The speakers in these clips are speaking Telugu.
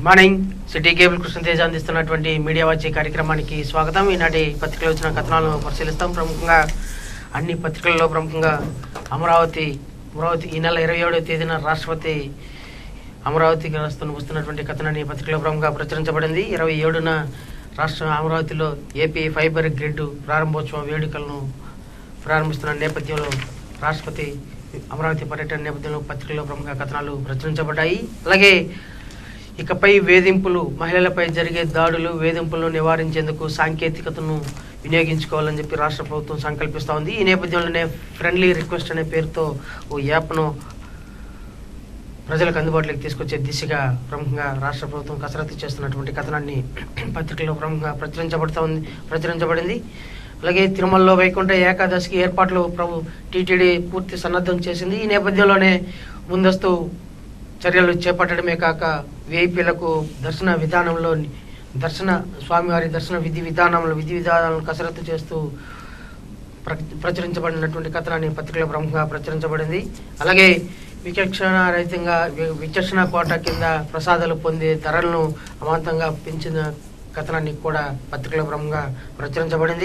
Good morning city cable Krishnateja అందిస్తున్నటువంటి మీడియా వచ్చే కార్యక్రమానికి స్వాగతం ఈనాటి పత్రికలో వచ్చిన కథనాలను పరిశీలిస్తాం ప్రముఖంగా అన్ని పత్రికలలో ప్రముఖంగా అమరావతి అమరావతి ఈ నెల ఇరవై ఏడవ తేదీన రాష్ట్రపతి అమరావతికి వస్తున్న వస్తున్నటువంటి కథనాన్ని పత్రికలో ప్రముఖంగా ప్రచురించబడింది ఇరవై ఏడున రాష్ట్ర అమరావతిలో ఏపీ ఫైబర్ గ్రిడ్ ప్రారంభోత్సవ వేడుకలను ప్రారంభిస్తున్న నేపథ్యంలో రాష్ట్రపతి అమరావతి పర్యటన నేపథ్యంలో పత్రికల్లో ప్రముఖ కథనాలు ప్రచురించబడ్డాయి అలాగే ఇకపై వేధింపులు మహిళలపై జరిగే దాడులు వేధింపులను నివారించేందుకు సాంకేతికతను వినియోగించుకోవాలని చెప్పి రాష్ట్ర ప్రభుత్వం సంకల్పిస్తూ ఉంది ఈ నేపథ్యంలోనే ఫ్రెండ్లీ రిక్వెస్ట్ అనే పేరుతో ఓ యాప్ను ప్రజలకు అందుబాటులోకి తీసుకొచ్చే దిశగా ప్రముఖంగా రాష్ట్ర ప్రభుత్వం కసరత్తు చేస్తున్నటువంటి కథనాన్ని పత్రికలో ప్రముఖంగా ప్రచురించబడుతూ ఉంది ప్రచురించబడింది అలాగే తిరుమలలో వైకుంఠ ఏకాదశికి ఏర్పాట్లు ప్రభు టీటీడీ పూర్తి సన్నద్ధం చేసింది ఈ నేపథ్యంలోనే ముందస్తు చర్యలు చేపట్టడమే కాక విఐపీలకు దర్శన విధానంలో దర్శన స్వామివారి దర్శన విధి విధానంలో విధి విధానాలను కసరత్తు చేస్తూ ప్ర- ప్రచురించబడినటువంటి కథనాన్ని పత్రికలో ప్రముఖంగా ప్రచురించబడింది అలాగే విచక్షణ రహితంగా వి- విచక్షణ కోట కింద ప్రసాదాలు పొందే ధరలను అమాంతంగా పెంచిన కథనాన్ని కూడా పత్రికలో ప్రముఖంగా ప్రచురించబడింది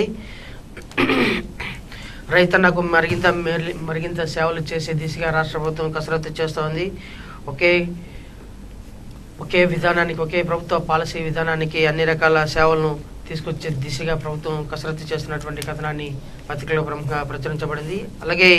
రైతన్నకు మరింత మేలు మరింత సేవలు చేసే దిశగా రాష్ట్ర ప్రభుత్వం కసరత్తు చేస్తోంది ఒకే ఒకే విధానానికి ఒకే ప్రభుత్వ పాలసీ విధానానికి అన్ని రకాల సేవలను తీసుకొచ్చే దిశగా ప్రభుత్వం కసరత్తు చేస్తున్నటువంటి కథనాన్ని పత్రికలో ప్రముఖంగా ప్రచురించబడింది అలాగే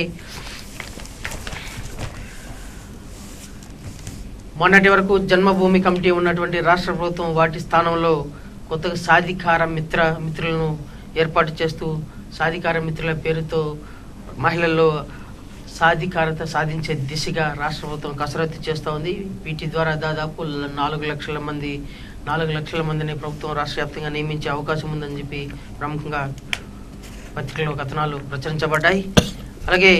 మొన్నటి వరకు జన్మభూమి కమిటీ ఉన్నటువంటి రాష్ట్ర ప్రభుత్వం వాటి స్థానంలో కొత్తగా సాధికార మిత్ర మిత్రులను ఏర్పాటు చేస్తూ సాధికార మిత్రుల పేరుతో మహిళల్లో సాధికారత సాధించే దిశగా రాష్ట్ర ప్రభుత్వం కసరత్తు చేస్తూ ఉంది వీటి ద్వారా దాదాపు ల- నాలుగు లక్షల మంది నాలుగు లక్షల మందిని ప్రభుత్వం రాష్ట్ర వ్యాప్తంగా నియమించే అవకాశం ఉందని చెప్పి ప్రముఖంగా పత్రికలో కథనాలు ప్రచురించబడ్డాయి అలాగే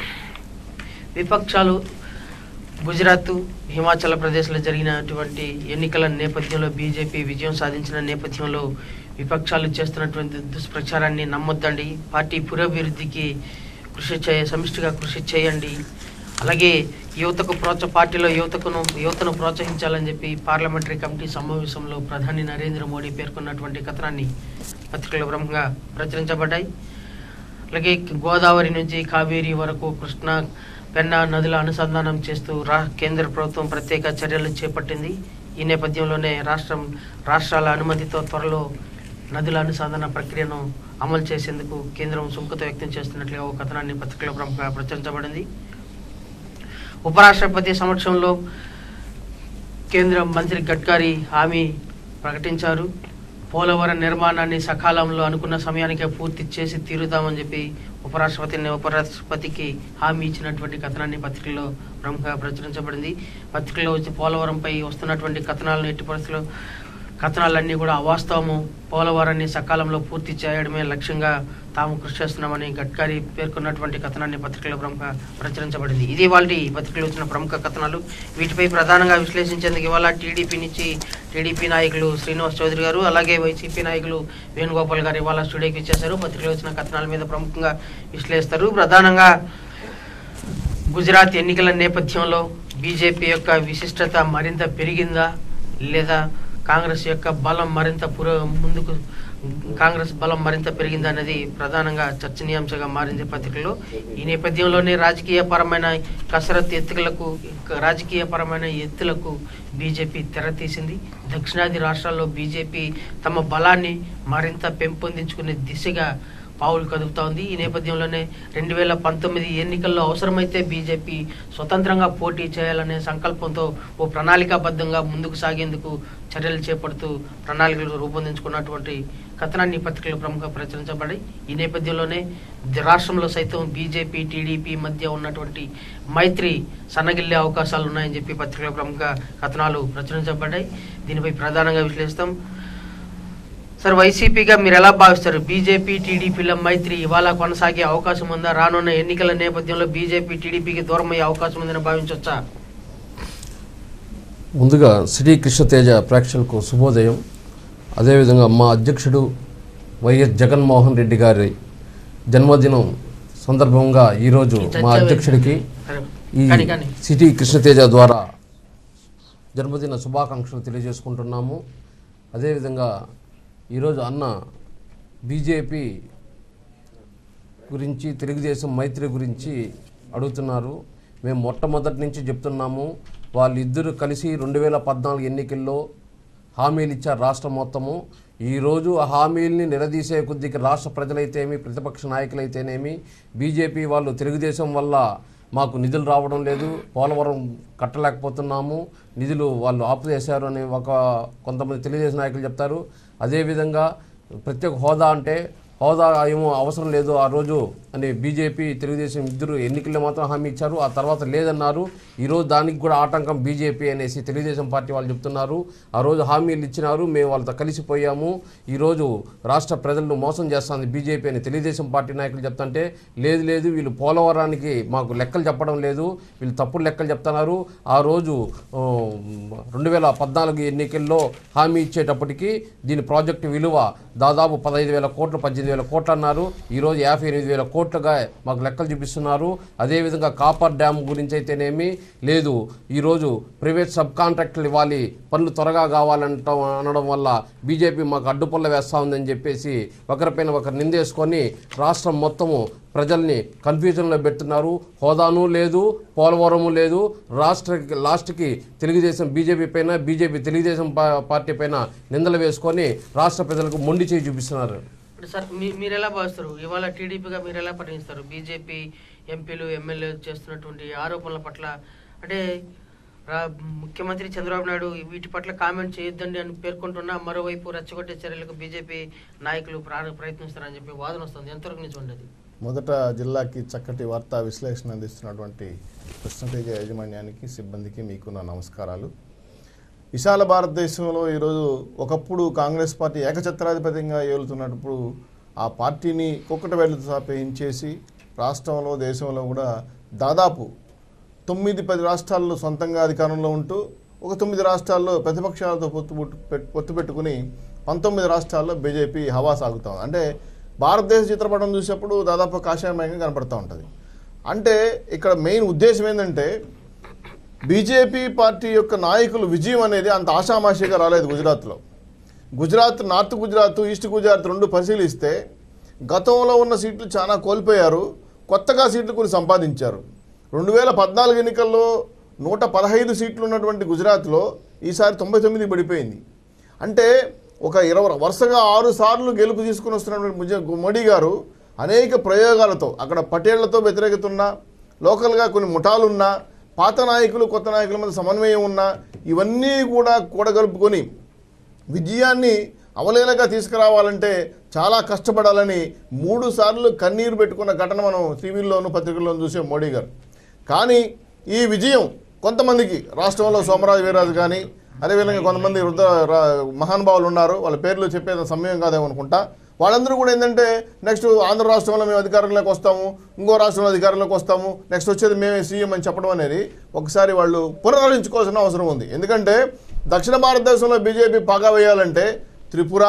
విపక్షాలు గుజరాత్ హిమాచల్ ప్రదేశ్లో జరిగినటువంటి ఎన్నికల నేపథ్యంలో బీజేపీ విజయం సాధించిన నేపథ్యంలో విపక్షాలు చేస్తున్నటువంటి దుష్ప్రచారాన్ని నమ్మొద్దండి పార్టీ పురోభివృద్ధికి కృషి చేయ సమిష్టిగా కృషి చేయండి అలాగే యువతకు ప్రోత్స పార్టీలో యువతకును యువతను ప్రోత్సహించాలని చెప్పి పార్లమెంటరీ కమిటీ సమావేశంలో ప్రధాని నరేంద్ర మోడీ పేర్కొన్నటువంటి కథనాన్ని పత్రికలు ప్రముఖంగా ప్రచురించబడ్డాయి అలాగే గోదావరి నుంచి కావేరీ వరకు కృష్ణా పెన్నా నదుల అనుసంధానం చేస్తూ రా కేంద్ర ప్రభుత్వం ప్రత్యేక చర్యలు చేపట్టింది ఈ నేపథ్యంలోనే రాష్ట్రం రాష్ట్రాల అనుమతితో త్వరలో నదుల అనుసంధాన ప్రక్రియను అమలు చేసేందుకు కేంద్రం సుముఖత వ్యక్తం చేస్తున్నట్లుగా ఒక కథనాన్ని పత్రికలో ప్రముఖంగా ప్రచురించబడింది ఉపరాష్ట్రపతి సమక్షంలో కేంద్ర మంత్రి గడ్కరీ హామీ ప్రకటించారు పోలవరం నిర్మాణాన్ని సకాలంలో అనుకున్న సమయానికే పూర్తి చేసి తీరుతామని చెప్పి ఉపరాష్ట్రపతిని ఉపరాష్ట్రపతికి హామీ ఇచ్చినటువంటి కథనాన్ని పత్రికలో ప్రముఖంగా ప్రచురించబడింది పత్రికలో వచ్చి పోలవరంపై వస్తున్నటువంటి కథనాలను ఎట్టి పరిస్థితుల్లో కథనాలన్నీ కూడా అవాస్తవము పోలవరాన్ని సకాలంలో పూర్తి చేయడమే లక్ష్యంగా తాము కృషి చేస్తున్నామని గడ్కరీ పేర్కొన్నటువంటి కథనాన్ని పత్రికలో ప్రముఖ ప్రచురించబడింది ఇది వాళ్ళ పత్రికలో వచ్చిన ప్రముఖ కథనాలు వీటిపై ప్రధానంగా విశ్లేషించేందుకు ఇవాళ టీడీపీ నుంచి టీడీపీ నాయకులు శ్రీనివాస్ చౌదరి గారు అలాగే వైసీపీ నాయకులు వేణుగోపాల్ గారు ఇవాళ స్టూడియోకి వచ్చేశారు పత్రికలో వచ్చిన కథనాల మీద ప్రముఖంగా విశ్లేషిస్తారు ప్రధానంగా గుజరాత్ ఎన్నికల నేపథ్యంలో బీజేపీ యొక్క విశిష్టత మరింత పెరిగిందా లేదా కాంగ్రెస్ యొక్క బలం మరింత పుర ముందుకు కాంగ్రెస్ బలం మరింత పెరిగిందా అనేది ప్రధానంగా చర్చనీయాంశంగా మారింది పత్రికలో ఈ నేపథ్యంలోనే రాజకీయ పరమైన కసరత్తు ఎత్తులకు రాజకీయ పరమైన ఎత్తులకు బీజేపీ తెరతీసింది దక్షిణాది రాష్ట్రాల్లో బీజేపీ తమ బలాన్ని మరింత పెంపొందించుకునే దిశగా పావులు కదుపుతా ఉంది ఈ నేపథ్యంలోనే రెండు వేల పంతొమ్మిది ఎన్నికల్లో అవసరమైతే బీజేపీ స్వతంత్రంగా పోటీ చేయాలనే సంకల్పంతో ఓ ప్రణాళికాబద్ధంగా ముందుకు సాగేందుకు చర్యలు చేపడుతూ ప్రణాళికలు రూపొందించుకున్నటువంటి కథనాన్ని పత్రికలు ప్రముఖ ప్రచురించబడి ఈ నేపథ్యంలోనే ది- రాష్ట్రంలో సైతం బీజేపీ టీడీపీ మధ్య ఉన్నటువంటి మైత్రి సన్నగిల్లే అవకాశాలు ఉన్నాయని చెప్పి పత్రికల ప్రముఖ కథనాలు ప్రచురించబడ్డాయి దీనిపై ప్రధానంగా విశ్లేషిస్తాం సార్ వైసీపీగా మీరు ఎలా భావిస్తారు బీజేపీ టీడీపీల మైత్రి ఇవాళ కొనసాగే అవకాశం ఉందా రానున్న ఎన్నికల నేపథ్యంలో బీజేపీ టీడీపీకి దూరం అయ్యే అవకాశం ఉందని భావించవచ్చా ముందుగా శ్రీ కృష్ణతేజ ప్రేక్షకులకు శుభోదయం అదేవిధంగా మా అధ్యక్షుడు వైఎస్ జగన్మోహన్ రెడ్డి గారి జన్మదినం సందర్భంగా ఈరోజు మా అధ్యక్షుడికి సరే ఈ కానీ కానీ సిటీ కృష్ణతేజ ద్వారా జన్మదిన శుభాకాంక్షలు తెలియజేసుకుంటున్నాము అదేవిధంగా ఈరోజు అన్న బీజేపీ గురించి తెలుగుదేశం మైత్రి గురించి అడుగుతున్నారు మేము మొట్టమొదటి నుంచి చెప్తున్నాము వాళ్ళిద్దరూ కలిసి రెండు వేల పద్నాలుగు ఎన్నికల్లో హామీలు ఇచ్చారు రాష్ట్రం మొత్తము ఈరోజు ఆ హామీల్ని నిలదీసే కొద్దికి రాష్ట్ర ప్రజలైతేమి ప్రతిపక్ష నాయకులైతేనేమి బీజేపీ వాళ్ళు తెలుగుదేశం వల్ల మాకు నిధులు రావడం లేదు పోలవరం కట్టలేకపోతున్నాము నిధులు వాళ్ళు ఆపుచేశారు అని ఒక కొంతమంది తెలుగుదేశం నాయకులు చెప్తారు అదేవిధంగా ప్రత్యేక హోదా అంటే హోదా ఏమో అవసరం లేదు ఆ రోజు అని బీజేపీ తెలుగుదేశం ఇద్దరు ఎన్నికల్లో మాత్రం హామీ ఇచ్చారు ఆ తర్వాత లేదన్నారు ఈరోజు దానికి కూడా ఆటంకం బీజేపీ అనేసి తెలుగుదేశం పార్టీ వాళ్ళు చెప్తున్నారు ఆ రోజు హామీలు ఇచ్చినారు మేము వాళ్ళతో కలిసిపోయాము ఈరోజు రాష్ట్ర ప్రజలను మోసం చేస్తుంది బీజేపీ అని తెలుగుదేశం పార్టీ నాయకులు చెప్తుంటే లేదు లేదు వీళ్ళు పోలవరానికి మాకు లెక్కలు చెప్పడం లేదు వీళ్ళు తప్పుడు లెక్కలు చెప్తున్నారు ఆ రోజు ఆ, రెండు వేల పద్నాలుగు ఎన్నికల్లో హామీ ఇచ్చేటప్పటికి దీని ప్రాజెక్టు విలువ దాదాపు పదహైదు వేల కోట్లు పద్దెనిమిది వేల కోట్లు అన్నారు ఈరోజు యాభై ఎనిమిది వేల కోట్లుగా మాకు లెక్కలు చూపిస్తున్నారు అదేవిధంగా కాపర్ డ్యామ్ గురించి అయితేనేమి లేదు ఈరోజు ప్రైవేట్ సబ్ కాంట్రాక్టులు ఇవ్వాలి పనులు త్వరగా కావాలంటాం అనడం వల్ల బీజేపీ మాకు అడ్డుపల్ల వేస్తూ ఉందని చెప్పేసి ఒకరిపైన ఒకరు నిందేసుకొని రాష్ట్రం మొత్తము ప్రజల్ని కన్ఫ్యూజన్లో పెడుతున్నారు హోదాను లేదు పోలవరము లేదు రాష్ట్ర లాస్ట్కి తెలుగుదేశం బీజేపీ పైన బీజేపీ తెలుగుదేశం పా- పార్టీ పైన నిందలు వేసుకొని రాష్ట్ర ప్రజలకు మొండి చేయి చూపిస్తున్నారు ఇప్పుడు సార్ మీ మీరు ఎలా భావిస్తారు ఇవాళ టీడీపీగా మీరు ఎలా పరిగణిస్తారు బీజేపీ ఎంపీలు ఎమ్మెల్యేలు చేస్తున్నటువంటి ఆరోపణల పట్ల అంటే రా- ముఖ్యమంత్రి చంద్రబాబు నాయుడు వీటి పట్ల కామెంట్ చేయొద్దండి అని పేర్కొంటున్నా మరోవైపు రెచ్చగొట్టే చర్యలకు బీజేపీ నాయకులు ప్రా- ప్రయత్నిస్తారని చెప్పి వాదన వస్తుంది ఎంతవరకు నుంచి ఉండదు మొదట జిల్లాకి చక్కటి వార్తా విశ్లేషణ అందిస్తున్నటువంటి కృష్ణతేజ యాజమాన్యానికి సిబ్బందికి మీకు నా నమస్కారాలు విశాల భారతదేశంలో ఈరోజు ఒకప్పుడు కాంగ్రెస్ పార్టీ ఏకఛత్రాధిపత్యంగా ఏలుతున్నప్పుడు ఆ పార్టీని కుక్కట వేళ్లతో సాపేయించేసి రాష్ట్రంలో దేశంలో కూడా దాదాపు తొమ్మిది పది రాష్ట్రాల్లో సొంతంగా అధికారంలో ఉంటూ ఒక తొమ్మిది రాష్ట్రాల్లో ప్రతిపక్షాలతో పొత్తు పుట్టు- పెట్- పొత్తు పెట్టుకుని పంతొమ్మిది రాష్ట్రాల్లో బీజేపీ హవా సాగుతాం అంటే భారతదేశ చిత్రపటం చూసేప్పుడు దాదాపు కాషాయమయంగా కనపడుతూ ఉంటుంది అంటే ఇక్కడ మెయిన్ ఉద్దేశం ఏంటంటే బీజేపీ పార్టీ యొక్క నాయకులు విజయం అనేది అంత ఆషామాషిగా రాలేదు గుజరాత్లో గుజరాత్ నార్త్ గుజరాత్ ఈస్ట్ గుజరాత్ రెండు పరిశీలిస్తే గతంలో ఉన్న సీట్లు చాలా కోల్పోయారు కొత్తగా సీట్లు కొన్ని సంపాదించారు రెండు వేల పద్నాలుగు ఎన్నికల్లో నూట పదహైదు సీట్లు ఉన్నటువంటి గుజరాత్లో ఈసారి తొంభై తొమ్మిది పడిపోయింది అంటే ఒక ఇరవై వరుసగా ఆరు సార్లు గెలుపు తీసుకుని వస్తున్నటువంటి ముజ- మోడీ గారు అనేక ప్రయోగాలతో అక్కడ పటేళ్లతో వ్యతిరేకత ఉన్నా లోకల్గా కొన్ని ముఠాలున్నా పాత నాయకులు కొత్త నాయకుల మధ్య సమన్వయం ఉన్నా ఇవన్నీ కూడా కూడగలుపుకొని విజయాన్ని అవలేలగా తీసుకురావాలంటే చాలా కష్టపడాలని మూడు సార్లు కన్నీరు పెట్టుకున్న ఘటన మనం టీవీల్లోనూ పత్రికల్లోనూ చూసే మోడీ గారు కానీ ఈ విజయం కొంతమందికి రాష్ట్రంలో సోమరాజు వీర్రాజు కానీ అదేవిధంగా కొంతమంది వృద్ధ రా- మహానుభావులు ఉన్నారు వాళ్ళ పేర్లు చెప్పేది సమయం కాదేమో అనుకుంటా వాళ్ళందరూ కూడా ఏంటంటే నెక్స్ట్ ఆంధ్ర రాష్ట్రంలో మేము అధికారంలోకి వస్తాము ఇంకో రాష్ట్రంలో అధికారంలోకి వస్తాము నెక్స్ట్ వచ్చేది మేమే సీఎం అని చెప్పడం అనేది ఒకసారి వాళ్ళు పునరాలోచించుకోవాల్సిన అవసరం ఉంది ఎందుకంటే దక్షిణ భారతదేశంలో బీజేపీ పాగా వేయాలంటే త్రిపుర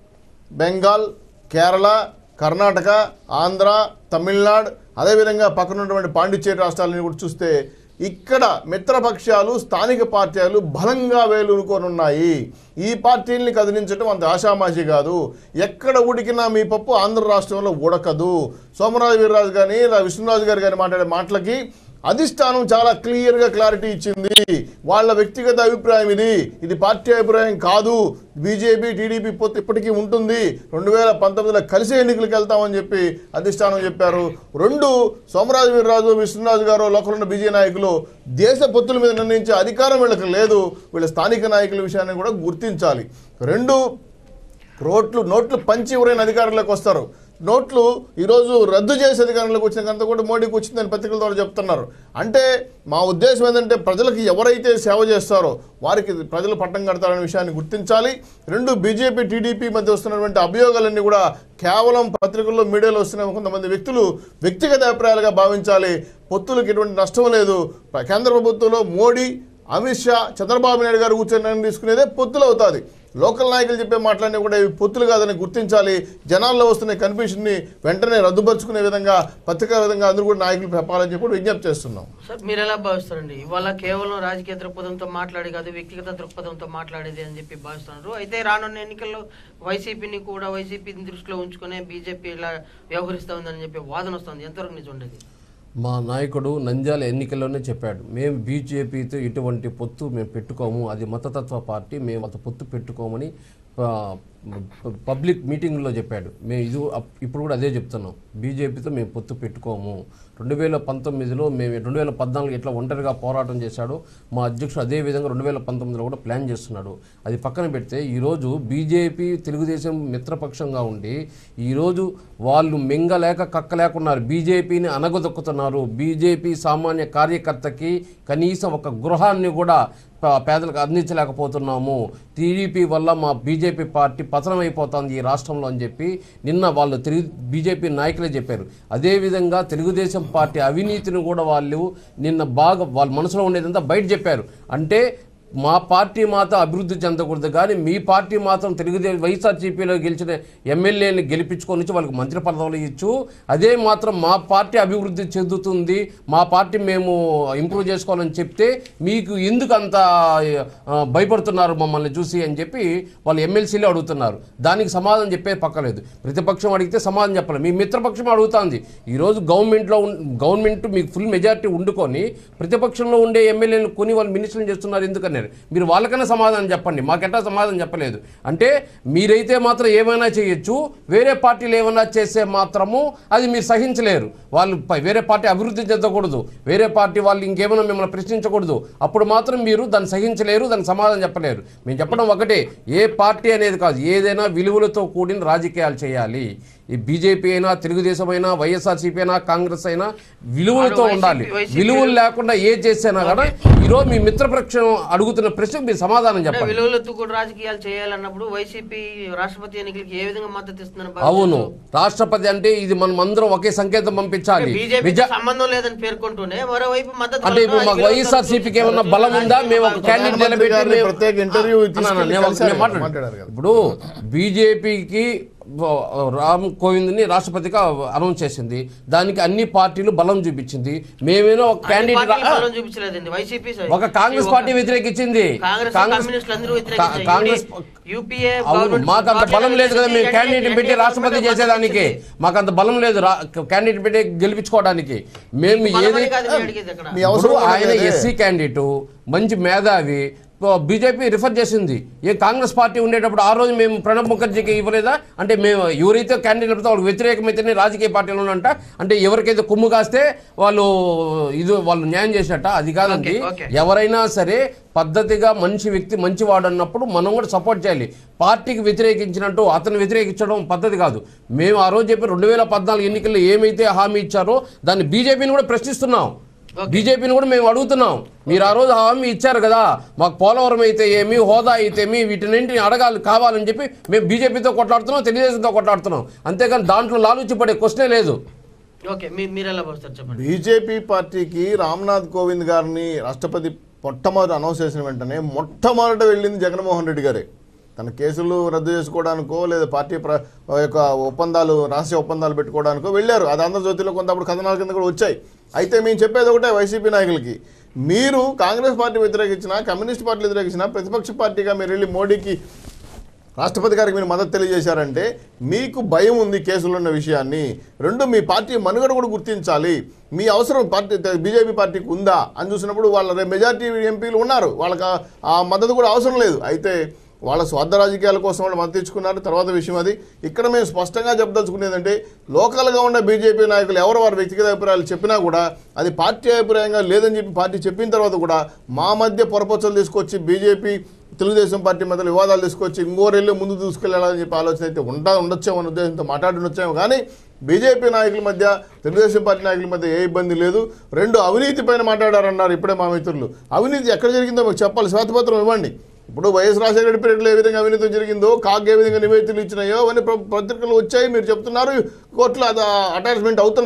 బెంగాల్ కేరళ కర్ణాటక ఆంధ్ర తమిళనాడు అదేవిధంగా పక్కన ఉన్నటువంటి పాండిచ్చేరి రాష్ట్రాలని కూడా చూస్తే ఇక్కడ మిత్రపక్షాలు స్థానిక పార్టీలు బలంగా వేలునుకోనున్నాయి ఈ పార్టీల్ని కదిలించడం అంత ఆషామాషి కాదు ఎక్కడ ఉడికినా మీ పప్పు ఆంధ్ర రాష్ట్రంలో ఉడకదు సోమరాజు వీర్రాజు కానీ ఇలా విష్ణురాజు గారు కానీ మాట్లాడే మాటలకి అధిష్టానం చాలా క్లియర్గా క్లారిటీ ఇచ్చింది వాళ్ళ వ్యక్తిగత అభిప్రాయం ఇది ఇది పార్టీ అభిప్రాయం కాదు బీజేపీ టీడీపీ పొత్తు ఇప్పటికీ ఉంటుంది రెండు వేల పంతొమ్మిదిలో కలిసి ఎన్నికలకు వెళ్తామని చెప్పి అధిష్టానం చెప్పారు రెండు సోమరాజు వీర్రాజు విష్ణురాజు గారు లోకల్ ఉన్న బీజే నాయకులు దేశ పొత్తుల మీద నిర్ణయించే అధికారం వీళ్ళకి లేదు వీళ్ళ స్థానిక నాయకుల విషయాన్ని కూడా గుర్తించాలి రెండు రోట్లు నోట్లు పంచి ఎవరైనా అధికారంలోకి వస్తారు నోట్లు ఈరోజు రద్దు చేసే అధికారంలోకి వచ్చిన కనుక కూడా మోడీకి వచ్చిందని పత్రికల ద్వారా చెప్తున్నారు అంటే మా ఉద్దేశం ఏంటంటే ప్రజలకు ఎవరైతే సేవ చేస్తారో వారికి ప్రజలు పట్టం కడతారనే విషయాన్ని గుర్తించాలి రెండు బీజేపీ టీడీపీ మధ్య వస్తున్నటువంటి అభియోగాలన్నీ కూడా కేవలం పత్రికల్లో మీడియాలో వస్తున్న కొంతమంది వ్యక్తులు వ్యక్తిగత అభిప్రాయాలుగా భావించాలి పొత్తులకు ఎటువంటి నష్టం లేదు కేంద్ర ప్రభుత్వంలో మోడీ అమిత్ షా చంద్రబాబు నాయుడు గారు కూర్చొని నిర్ణయం తీసుకునేదే పొత్తులు అవుతుంది లోకల్ నాయకులు చెప్పే మాటలన్నీ కూడా ఇవి పొత్తులు కాదని గుర్తించాలి జనాల్లో వస్తున్న కన్ఫ్యూషన్ని వెంటనే రద్దుపరుచుకునే విధంగా పత్రికా విధంగా అందరూ కూడా నాయకులు చెప్పాలని చెప్పి కూడా విజ్ఞప్తి చేస్తున్నాం సార్ మీరు ఎలా భావిస్తారండి ఇవాళ కేవలం రాజకీయ దృక్పథంతో మాట్లాడి కాదు వ్యక్తిగత దృక్పథంతో మాట్లాడేది అని చెప్పి భావిస్తున్నారు అయితే రానున్న ఎన్నికల్లో వైసీపీని కూడా వైసీపీని దృష్టిలో ఉంచుకునే బీజేపీ ఇలా వ్యవహరిస్తా ఉందని చెప్పి వాదన వస్తుంది ఎంతవరకు నిజం ఉండేది మా నాయకుడు నంద్యాల ఎన్నికల్లోనే చెప్పాడు మేము బీజేపీతో ఎటువంటి పొత్తు మేము పెట్టుకోము అది మతతత్వ పార్టీ మేము అంత పొత్తు పెట్టుకోమని ఆ, పబ్లిక్ మీటింగ్లో చెప్పాడు మేము ఇది అప్- ఇప్పుడు కూడా అదే చెప్తున్నాం బీజేపీతో మేము పొత్తు పెట్టుకోము రెండు వేల పంతొమ్మిదిలో మేము రెండు వేల పద్నాలుగు ఎట్లా ఒంటరిగా పోరాటం చేశాడో మా అధ్యక్షుడు అదే విధంగా రెండు వేల పంతొమ్మిదిలో కూడా ప్లాన్ చేస్తున్నాడు అది పక్కన పెడితే ఈరోజు బీజేపీ తెలుగుదేశం మిత్రపక్షంగా ఉండి ఈరోజు వాళ్ళు మింగలేక కక్కలేకున్నారు బీజేపీని అనగదొక్కుతున్నారు బీజేపీ సామాన్య కార్యకర్తకి కనీసం ఒక గృహాన్ని కూడా ప- పేదలకు అందించలేకపోతున్నాము టీడీపీ వల్ల మా బీజేపీ పార్టీ పతనం అయిపోతుంది ఈ రాష్ట్రంలో అని చెప్పి నిన్న వాళ్ళు తెలుగు బీజేపీ నాయకులే చెప్పారు అదేవిధంగా తెలుగుదేశం పార్టీ అవినీతిని కూడా వాళ్ళు నిన్న బాగా వాళ్ళ మనసులో ఉండేదంతా బయట చెప్పారు అంటే మా పార్టీ మాత్రం అభివృద్ధి చెందకూడదు కానీ మీ పార్టీ మాత్రం తెలుగుదేశం వైఎస్ఆర్సీపీలో గెలిచిన ఎమ్మెల్యేని గెలిపించుకొని వచ్చి వాళ్ళకి మంత్రి పదవులు ఇచ్చు అదే మాత్రం మా పార్టీ అభివృద్ధి చెందుతుంది మా పార్టీ మేము ఇంప్రూవ్ చేసుకోవాలని చెప్తే మీకు ఎందుకు అంత ఆ, భయపడుతున్నారు మమ్మల్ని చూసి అని చెప్పి వాళ్ళు ఎమ్మెల్సీలే అడుగుతున్నారు దానికి సమాధానం చెప్పే పక్కలేదు ప్రతిపక్షం అడిగితే సమాధానం చెప్పలేదు మీ మిత్రపక్షం అడుగుతుంది ఈరోజు గవర్నమెంట్లో ఉన్- గవర్నమెంట్ మీకు ఫుల్ మెజారిటీ ఉండుకొని ప్రతిపక్షంలో ఉండే ఎమ్మెల్యేలు కొని వాళ్ళు మినిస్టర్లు చేస్తున్నారు ఎందుకన్నారు మీరు వాళ్ళకన్నా సమాధానం చెప్పండి మాకెట్టా సమాధానం చెప్పలేదు అంటే మీరైతే మాత్రం ఏమైనా చేయొచ్చు వేరే పార్టీలు ఏమైనా చేస్తే మాత్రము అది మీరు సహించలేరు వాళ్ళు ప- వేరే పార్టీ అభివృద్ధి చెందకూడదు వేరే పార్టీ వాళ్ళు ఇంకేమైనా మిమ్మల్ని ప్రశ్నించకూడదు అప్పుడు మాత్రం మీరు దాన్ని సహించలేరు దానికి సమాధానం చెప్పలేరు మేము చెప్పడం ఒకటే ఏ పార్టీ అనేది కాదు ఏదైనా విలువలతో కూడిన రాజకీయాలు చేయాలి ఈ బీజేపీ అయినా తెలుగుదేశం అయినా వైఎస్ఆర్సీపీ అయినా కాంగ్రెస్ అయినా విలువలతో వైసీపీ- ఉండాలి వైసీపీ విలువలు లేకుండా ఏ చేసినా కూడా ఈరోజు మీ మిత్రపక్షం అడుగుతున్న ప్రశ్నకు మీరు సమాధానం అంటే చెప్పండి విలువలతో కూడా రాజకీయాలు చేయాలన్నప్పుడు వైసీపీ రాష్ట్రపతి ఎన్నికలకి ఏ విధంగా మద్దతు ఇస్తుందని అవును భావిస్తున్నారు? రాష్ట్రపతి అంటే ఇది మనం అందరం ఒకే సంకేతం పంపించాలి బీజేపీ విజ- సంబంధం లేదని పేర్కొంటూనే మరోవైపు మద్దతు అంటే ఇప్పుడు పలకడం, మాకు అది వైఎస్ఆర్సీపీకి ఏమన్నా బలం ఉందా మేము ఒక క్యాండిడేట్ ప్రధానమంత్రి నిలబెట్టి గారిని మేము- ప్రత్యేక ఇంటర్వ్యూ అన్న, అన్న, తీసుకెళ్ళి నేను ఒక- కలిశారు నేను కదా, మాట్లాడు. మాట్లాడారు కదా. ఇప్పుడు బీజేపీకి రామ్ కోవింద్ని రాష్ట్రపతిగా అనౌన్స్ చేసింది దానికి అన్ని పార్టీలు బలం చూపించింది మేమేనో ఒక అన్ని క్యాండిడేట్ పార్టీలు బలం చూపించలేదండి వైసీపీ సై- ఒక కాంగ్రెస్ ఒక- పార్టీ వ్యతిరేకించింది కాంగ్రెస్ కాంగ్రెస్ కమ్యూనిస్టులు అందరూ కా- వ్యతిరేకించారు. కాంగ్రెస్ యూపీఏ అవును గవర్నమెంట్ మాకు అంత బలం లేదు కదా మేము క్యాండిడేట్ పెట్టి రాష్ట్రపతి చేసేదానికి మాకు అంత బలం లేదు రా- క్యాండిడేట్ పెట్టి గెలిపించుకోవడానికి మేము ఏది అక్కడ మీ అవసరం ఇప్పుడు కూడా ఆయన లేదే. ఎస్సీ క్యాండిడేట్ మంచి మేధావి బీజేపీ రిఫర్ చేసింది ఏ కాంగ్రెస్ పార్టీ ఉండేటప్పుడు ఆ రోజు మేము ప్రణబ్ ముఖర్జీకి ఇవ్వలేదా అంటే మేము ఎవరైతే క్యాండిడేట్ పెడితే వాళ్ళకి వ్యతిరేకమైతేనే రాజకీయ పార్టీలు ఉన్నంట అంటే ఎవరికైతే కొమ్ము కాస్తే వాళ్ళు ఇది వాళ్ళు న్యాయం చేసినట్ట అది కాదండి ఓకే, ఓకే. ఎవరైనా సరే పద్ధతిగా మంచి వ్యక్తి మంచివాడు అన్నప్పుడు మనం కూడా సపోర్ట్ చేయాలి పార్టీకి వ్యతిరేకించినట్టు అతను వ్యతిరేకించడం పద్ధతి కాదు మేము ఆ రోజు చెప్పి రెండు వేల పద్నాలుగు ఎన్నికల్లో ఏమైతే హామీ ఇచ్చారో దాన్ని బీజేపీని కూడా ప్రశ్నిస్తున్నాం బీజేపీని కూడా మేము అడుగుతున్నాం మీరు ఆ రోజు హామీ ఇచ్చారు కదా మాకు పోలవరం అయితే ఏమి హోదా అయితే ఏమి వీటినింటిని అడగాలి కావాలని చెప్పి మేము బీజేపీతో కొట్లాడుతున్నాం తెలుగుదేశంతో కొట్లాడుతున్నాం అంతేకాని దాంట్లో లాలూచి పడే క్వశ్చనే లేదు ఓకే మీ- మీరు ఎలా పోస్తారు చెప్పండి బీజేపీ పార్టీకి రామ్నాథ్ కోవింద్ గారిని రాష్ట్రపతి మొట్టమొదటి అనౌన్స్ చేసిన వెంటనే మొట్టమొదట వెళ్ళింది జగన్మోహన్ రెడ్డి గారే తన కేసులు రద్దు చేసుకోవడానికో లేదా పార్టీ ప్ర యొక్క ఒప్పందాలు రహస్య ఒప్పందాలు పెట్టుకోవడానికో వెళ్ళారు అది ఆంధ్రజ్యోతిలో కొంతప్పుడు కథనాల కింద కూడా వచ్చాయి అయితే మేము చెప్పేది ఒకటే వైసీపీ నాయకులకి మీరు కాంగ్రెస్ పార్టీ వ్యతిరేకించినా కమ్యూనిస్ట్ పార్టీ వ్యతిరేకించినా ప్రతిపక్ష పార్టీగా మీరు వెళ్ళి మోడీకి రాష్ట్రపతి గారికి మీరు మద్దతు తెలియజేశారంటే మీకు భయం ఉంది కేసులు ఉన్న విషయాన్ని రెండు మీ పార్టీ మనుగడ కూడా గుర్తించాలి మీ అవసరం పార్టీ బీజేపీ పార్టీకి ఉందా అని చూసినప్పుడు వాళ్ళ మెజారిటీ ఎంపీలు ఉన్నారు వాళ్ళకి ఆ- ఆ మద్దతు కూడా అవసరం లేదు అయితే వాళ్ళ స్వార్థ రాజకీయాల కోసం వాళ్ళు మద్దతు ఇచ్చుకున్నారు తర్వాత విషయం అది ఇక్కడ మేము స్పష్టంగా చెప్పదలుచుకునేది ఏంటంటే లోకల్గా ఉన్న బీజేపీ నాయకులు ఎవరు వారి వ్యక్తిగత అభిప్రాయాలు చెప్పినా కూడా అది పార్టీ అభిప్రాయంగా లేదని చెప్పి పార్టీ చెప్పిన తర్వాత కూడా మా మధ్య పొరపచ్చలు తీసుకొచ్చి బీజేపీ తెలుగుదేశం పార్టీ మధ్య వివాదాలు తీసుకొచ్చి ఇంకోరెళ్ళి ముందు తీసుకెళ్లాలని చెప్పి ఆలోచన అయితే ఉంటా ఉండొచ్చేమో అనే ఉద్దేశంతో మాట్లాడుండొచ్చేమో కానీ బీజేపీ నాయకుల మధ్య తెలుగుదేశం పార్టీ నాయకుల మధ్య ఏ ఇబ్బంది లేదు రెండు అవినీతి పైన మాట్లాడారన్నారు ఇప్పుడే మా మిత్రులు అవినీతి ఎక్కడ జరిగిందో మాకు చెప్పాలి శ్వేతపత్రం ఇవ్వండి ఇప్పుడు వైఎస్ రాజశేఖర రెడ్డి పీరియడ్లో ఏ విధంగా అవినీతి జరిగిందో కాగ్ ఏ విధంగా నివేదికలు ఇచ్చినాయో అవన్నీ ప్ర- పత్రికలు వచ్చాయి మీరు చెప్తున్నారు కోర్టులో అది అటాచ్మెంట్ అవుతున్నాయి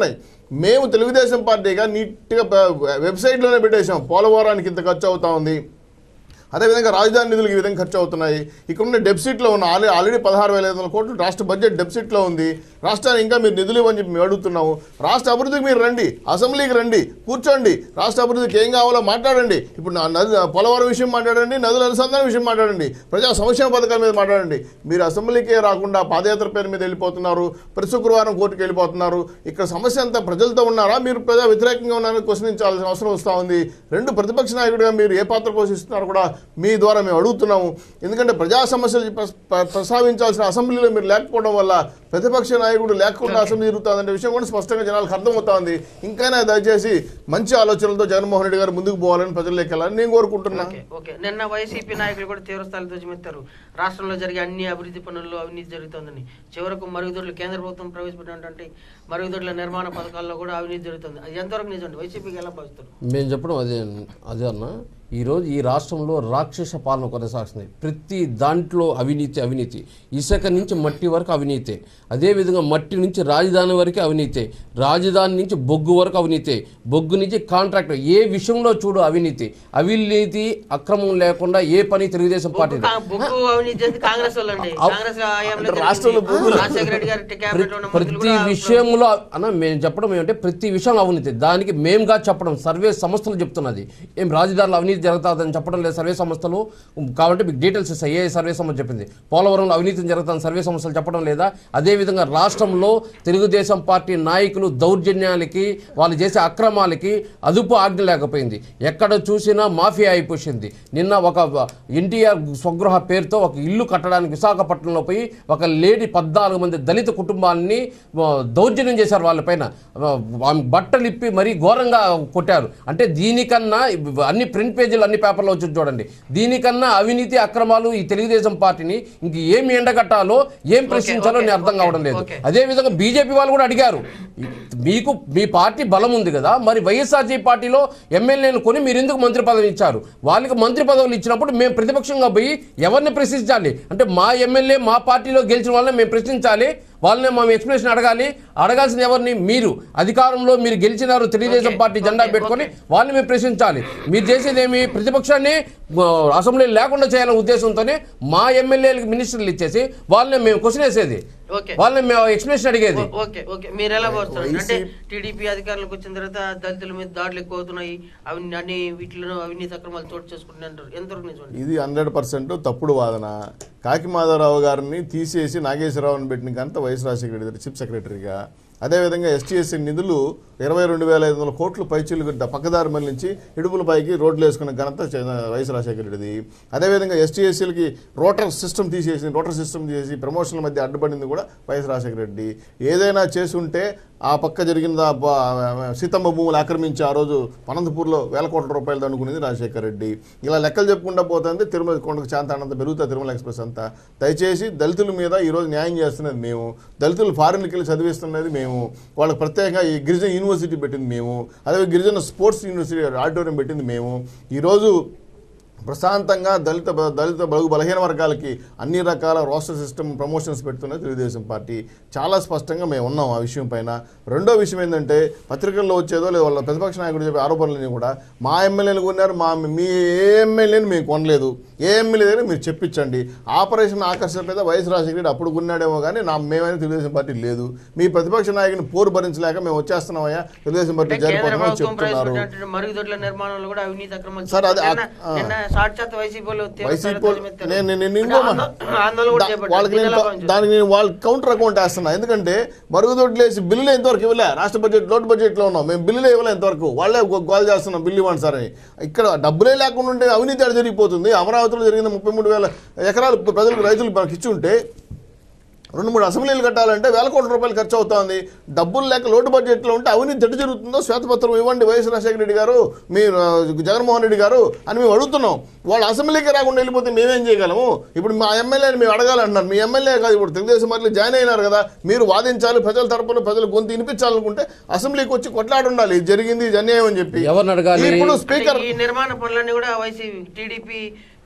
మేము తెలుగుదేశం పార్టీగా నీట్గా ప- వెబ్సైట్లోనే పెట్టేశాం పోలవరానికి ఇంత ఖర్చు అవుతా ఉంది అదేవిధంగా రాజధాని నిధులు ఈ విధంగా ఖర్చు అవుతున్నాయి ఇక్కడ ఉన్న డెఫిసిట్లో ఉన్న ఆల్రెడీ ఆల్రెడీ పదహారు వేల ఐదు వందల కోట్లు రాష్ట్ర బడ్జెట్ డెఫిసిట్లో ఉంది రాష్ట్రానికి ఇంకా మీరు నిధులు ఇవ్వని చెప్పి మేము అడుగుతున్నాము రాష్ట్ర అభివృద్ధికి మీరు రండి అసెంబ్లీకి రండి కూర్చోండి రాష్ట్ర అభివృద్ధికి ఏం కావాలో మాట్లాడండి ఇప్పుడు నా నది పోలవరం విషయం మాట్లాడండి నదుల అనుసంధానం విషయం మాట్లాడండి ప్రజా సంక్షేమ పథకాల మీద మాట్లాడండి మీరు అసెంబ్లీకే రాకుండా పాదయాత్ర పేరు మీద వెళ్ళిపోతున్నారు ప్రతి శుక్రవారం కోర్టుకు వెళ్ళిపోతున్నారు ఇక్కడ సమస్య అంతా ప్రజలతో ఉన్నారా మీరు ప్రజా వ్యతిరేకంగా ఉన్నారని క్వశ్చనించాల్సిన అవసరం వస్తూ ఉంది రెండు ప్రతిపక్ష నాయకుడిగా మీరు ఏ పాత్ర పోషిస్తున్నారు కూడా మీ ద్వారా మేము అడుగుతున్నాము ఎందుకంటే ప్రజా సమస్యలు ప్ర- ప్ర- ప్రస్తావించాల్సిన అసెంబ్లీలో మీరు లేకపోవడం వల్ల ప్రతిపక్ష నాయకుడు లేకుండా అసెంబ్లీ జరుగుతుందనే విషయం కూడా స్పష్టంగా జనాలకు అర్థమవుతోంది ఇంకైనా దయచేసి మంచి ఆలోచనలతో జగన్మోహన్ రెడ్డి గారు ముందుకు పోవాలని ప్రజల్లోకి వెళ్ళాలని నేను కోరుకుంటున్నా ఓకే ఓకే నిన్న వైసీపీ నాయకులు కూడా తీవ్రస్థాయిలో ధ్వజమెత్తారు రాష్ట్రంలో జరిగే అన్ని అభివృద్ధి పనుల్లో అవినీతి జరుగుతుందని చివరకు మరుగుదొడ్లు కేంద్ర ప్రభుత్వం ప్రవేశపెట్టినటువంటి మరుగుదొడ్ల నిర్మాణ పథకాల్లో కూడా అవినీతి జరుగుతుంది అది ఎంతవరకు నిజం వైసీపీకి ఎలా భావిస్తారు మేము చెప్పడం అదే అదే అన్న ఈరోజు ఈ రాష్ట్రంలో రాక్షస పాలన కొనసాగుతుంది ప్రతి దాంట్లో అవినీతి అవినీతి ఇసుక నుంచి మట్టి వరకు అవినీతే అదేవిధంగా మట్టి నుంచి రాజధాని వరకు అవినీతే రాజధాని నుంచి బొగ్గు వరకు అవినీతే బొగ్గు నుంచి కాంట్రాక్ట్ ఏ విషయంలో చూడు అవినీతి అవినీతి అక్రమం లేకుండా ఏ పని తెలుగుదేశం పార్టీ బొగ్గు కా- బొగ్గు అవినీతి చేసింది కాంగ్రెస్ వాళ్ళండి కాంగ్రెస్ హయాంలో అంటే రాష్ట్రంలో జరిగింది. బొగ్గు- రాజశేఖర రెడ్డి గారి క్యాబినెట్ ఉన్న మంత్రులు ప్రతి కూడా విషయంలో అన్న మేము చెప్పడం ఏమంటే ప్రతి విషయంలో అవినీతి దానికి మేముగా చెప్పడం సర్వే సంస్థలు చెప్తున్నది ఏం రాజధానిలో అవినీతి జరుగుతుందని చెప్పడం లేదు సర్వే సంస్థలు కాబట్టి మీకు డీటెయిల్స్ ఇస్తాయి ఏ సర్వే సంస్థ చెప్పింది పోలవరంలో అవినీతి జరుగుతుందని సర్వే సంస్థలు చెప్పడం లేదా అదేవిధంగా రాష్ట్రంలో తెలుగుదేశం పార్టీ నాయకులు దౌర్జన్యాలకి వాళ్ళు చేసే అక్రమాలకి అదుపు ఆజ్ఞ లేకపోయింది ఎక్కడ చూసినా మాఫియా అయిపోయింది నిన్న ఒక ఎన్టీఆర్ స్వగృహ పేరుతో ఒక ఇల్లు కట్టడానికి విశాఖపట్నంలో పోయి ఒక లేడీ పద్నాలుగు మంది దళిత కుటుంబాన్ని ఆ, దౌర్జన్యం చేశారు వాళ్ళపైన ఆ, ఆమె బట్టలు ఇప్పి మరీ ఘోరంగా కొట్టారు అంటే దీనికన్నా ఇవ్ అన్ని ప్రింట్ పేజీలు అన్ని పేపర్లో వచ్చి చూడండి దీనికన్నా అవినీతి అక్రమాలు ఈ తెలుగుదేశం పార్టీని ఇంక ఏం ఎండగట్టాలో ఏం ప్రశ్నించాలో ఓకే, నేను అర్థం ఓకే, కావడం లేదు ఓకే. అదే విధంగా బీజేపీ వాళ్ళు కూడా అడిగారు మీకు మీ పార్టీ బలం ఉంది కదా మరి వైఎస్ఆర్సీ పార్టీలో ఎమ్మెల్యేలు కొని మీరు ఎందుకు మంత్రి పదవి ఇచ్చారు వాళ్ళకి మంత్రి పదవులు ఇచ్చినప్పుడు మేము ప్రతిపక్షంగా పోయి ఎవరిని ప్రశ్నించాలి అంటే మా ఎమ్మెల్యే మా పార్టీలో గెలిచిన వాళ్ళని మేము ప్రశ్నించాలి వాళ్ళని మేము ఎక్స్ప్లెనేషన్ అడగాలి అడగాల్సిన ఎవరిని మీరు అధికారంలో మీరు గెలిచినారు తెలుగుదేశం ఓకే, పార్టీ జెండా ఓకే, పెట్టుకొని వాళ్ళని మేము ప్రశ్నించాలి మీరు చేసేది ఏమి ప్రతిపక్షాన్ని ఆ, అసెంబ్లీ లేకుండా చేయాలనే ఉద్దేశంతోనే మా ఎమ్మెల్యేలకు మినిస్టర్లు ఇచ్చేసి వాళ్ళని మేము క్వశ్చన్ వేసేది ఓకే వాళ్ళని మేము ఎక్స్ప్లెనేషన్ అడిగేది ఓ- ఓకే ఓకే మీరు ఎలా భావిస్తారు అంటే వైసీ- టీడీపీ అధికారంలోకి వచ్చిన తర్వాత దళితుల మీద దాడులు ఎక్కువ అవుతున్నాయి అవి అన్ని వీటిలో అవినీతి అక్రమాలు చోటు చేసుకుంటున్నారు ఎంతవరకు నిజం ఇది హండ్రెడ్ పర్సెంట్ తప్పుడు వాదన కాకి మాధవరావు గారిని తీసేసి నాగేశ్వరరావుని పెట్టిన ఘనత వైఎస్ రాజశేఖర రెడ్డి గారు చీఫ్ సెక్రటరీగా అదేవిధంగా ఎస్టీఎస్సీ నిధులు ఇరవై రెండు వేల ఐదు వందల కోట్లు పైచీలు పక్కదారి మళ్ళించి ఇడుపుల పైకి రోడ్లు వేసుకున్న ఘనత చే- వైఎస్ రాజశేఖర రెడ్డిది అదేవిధంగా ఎస్టీఎస్సీలకి రోటర్ సిస్టమ్ తీసేసి రోటర్ సిస్టమ్ తీసేసి ప్రమోషన్ల మధ్య అడ్డుపడింది కూడా వైఎస్ రాజశేఖర రెడ్డి ఏదైనా చేసి ఉంటే ఆ పక్క జరిగిన ఆ బ- సీతమ్మ భూములు ఆక్రమించి ఆ రోజు అనంతపూర్లో వేల కోట్ల రూపాయలు అనుకునేది రాజశేఖర రెడ్డి ఇలా లెక్కలు చెప్పుకుంటా పోతుంది తిరుమల కొండకు శాంతానంత పెరుగుతా తిరుమల ఎక్స్ప్రెస్ అంతా దయచేసి దళితుల మీద ఈరోజు న్యాయం చేస్తున్నది మేము దళితులు ఫారిన్కి వెళ్ళి చదివిస్తున్నది మేము వాళ్ళకి ప్రత్యేకంగా ఈ గిరిజన యూనివర్సిటీ పెట్టింది మేము అదే గిరిజన స్పోర్ట్స్ యూనివర్సిటీ ఆడిటోరియం పెట్టింది మేము ఈరోజు ప్రశాంతంగా దళిత దళిత బలుగు బలహీన వర్గాలకి అన్ని రకాల రోస్టర్ సిస్టమ్ ప్రమోషన్స్ పెడుతున్నది తెలుగుదేశం పార్టీ చాలా స్పష్టంగా మేము ఉన్నాం ఆ విషయం పైన రెండో విషయం ఏంటంటే పత్రికల్లో వచ్చేదో లేదా వాళ్ళ ప్రతిపక్ష నాయకుడు చెప్పే ఆరోపణలని కూడా మా ఎమ్మెల్యేలు కొన్నారు మా మీ ఏ ఎమ్మెల్యేని మేము కొనలేదు ఏ ఎమ్మెల్యే మీరు చెప్పించండి ఆపరేషన్ ఆకర్షణ మీద వైఎస్ రాజశేఖర రెడ్డి అప్పుడు కొన్నాడేమో కానీ నా మేమైనా తెలుగుదేశం పార్టీ లేదు మీ ప్రతిపక్ష నాయకుని పోరు భరించలేక మేము వచ్చేస్తున్నామయ్యా తెలుగుదేశం పార్టీ అంటే కేంద్ర జరిపోతామని ప్రభుత్వం చెప్తున్నారు ప్రవేశపెట్టినటువంటి మరుగుదొడ్ల నిర్మాణంలో కూడా అవినీతి అక్రమాలు సార్, అది ఆ- నిన్న- ఆ. నిన్న సాక్షాత్ వైసీపీ వాళ్ళు తీవ్ర వైసీపీ స్థాయిలో వాళ్ళు- ధ్వజమెత్తారు. నేను- నేను- నేను అంటే ఇంకో మాట- ఆందోళన- ఆందోళన కూడా దా- చేపట్టారు. వాళ్ళకి దీన్ని నేను ఎలా కౌ- భావించారు? దానికి నేను వాళ్ళకి కౌంటర్ అకౌంట్ వేస్తున్నా ఎందుకంటే మరుగుదొడ్లు వేసి బిల్లులు ఎంతవరకు ఇవ్వలే రాష్ట్ర బడ్జెట్ లోటు బడ్జెట్లో ఉన్నాం మేము బిల్లులే ఇవ్వలే ఎంతవరకు వాళ్ళే గో- గోల్ చేస్తున్నాం బిల్లు ఇవ్వండి సార్ అని ఇక్కడ డబ్బులే లేకుండా ఉంటే అవినీతి ఆడ జరిగిపోతుంది అమరావతిలో జరిగిన ముప్పై మూడు వేల ఎకరాలు ప్రజలకు రైతులు మనకి ఇచ్చి ఉంటే రెండు మూడు అసెంబ్లీలు కట్టాలంటే వేల కోట్ల రూపాయలు ఖర్చు అవుతోంది డబ్బులు లేక లోటు బడ్జెట్లో ఉంటే అవినీతి ఎటు జరుగుతుందో శ్వేతపత్రం ఇవ్వండి వైఎస్ రాజశేఖర రెడ్డి గారు మీరు ఆ, జగన్మోహన్ రెడ్డి గారు అని మేము అడుగుతున్నాం వాళ్ళు అసెంబ్లీకి రాకుండా వెళ్ళిపోతే మేమేం చేయగలము ఇప్పుడు మా ఎమ్మెల్యేని మేము అడగాలంటున్నారు మీ ఎమ్మెల్యే కాదు ఇప్పుడు తెలుగుదేశం పార్టీలో జాయిన్ అయినారు కదా మీరు వాదించాలి ప్రజల తరపున ప్రజలు గొంతు వినిపించాలనుకుంటే అసెంబ్లీకి వచ్చి కొట్లాడి ఉండాలి ఇది జరిగింది ఇది అన్యాయం అని చెప్పి ఎవరిని అడగాలి? ఇప్పుడు అంటే స్పీకర్ ఈ నిర్మాణ పనులన్నీ కూడా వైసీపీ టీడీపీ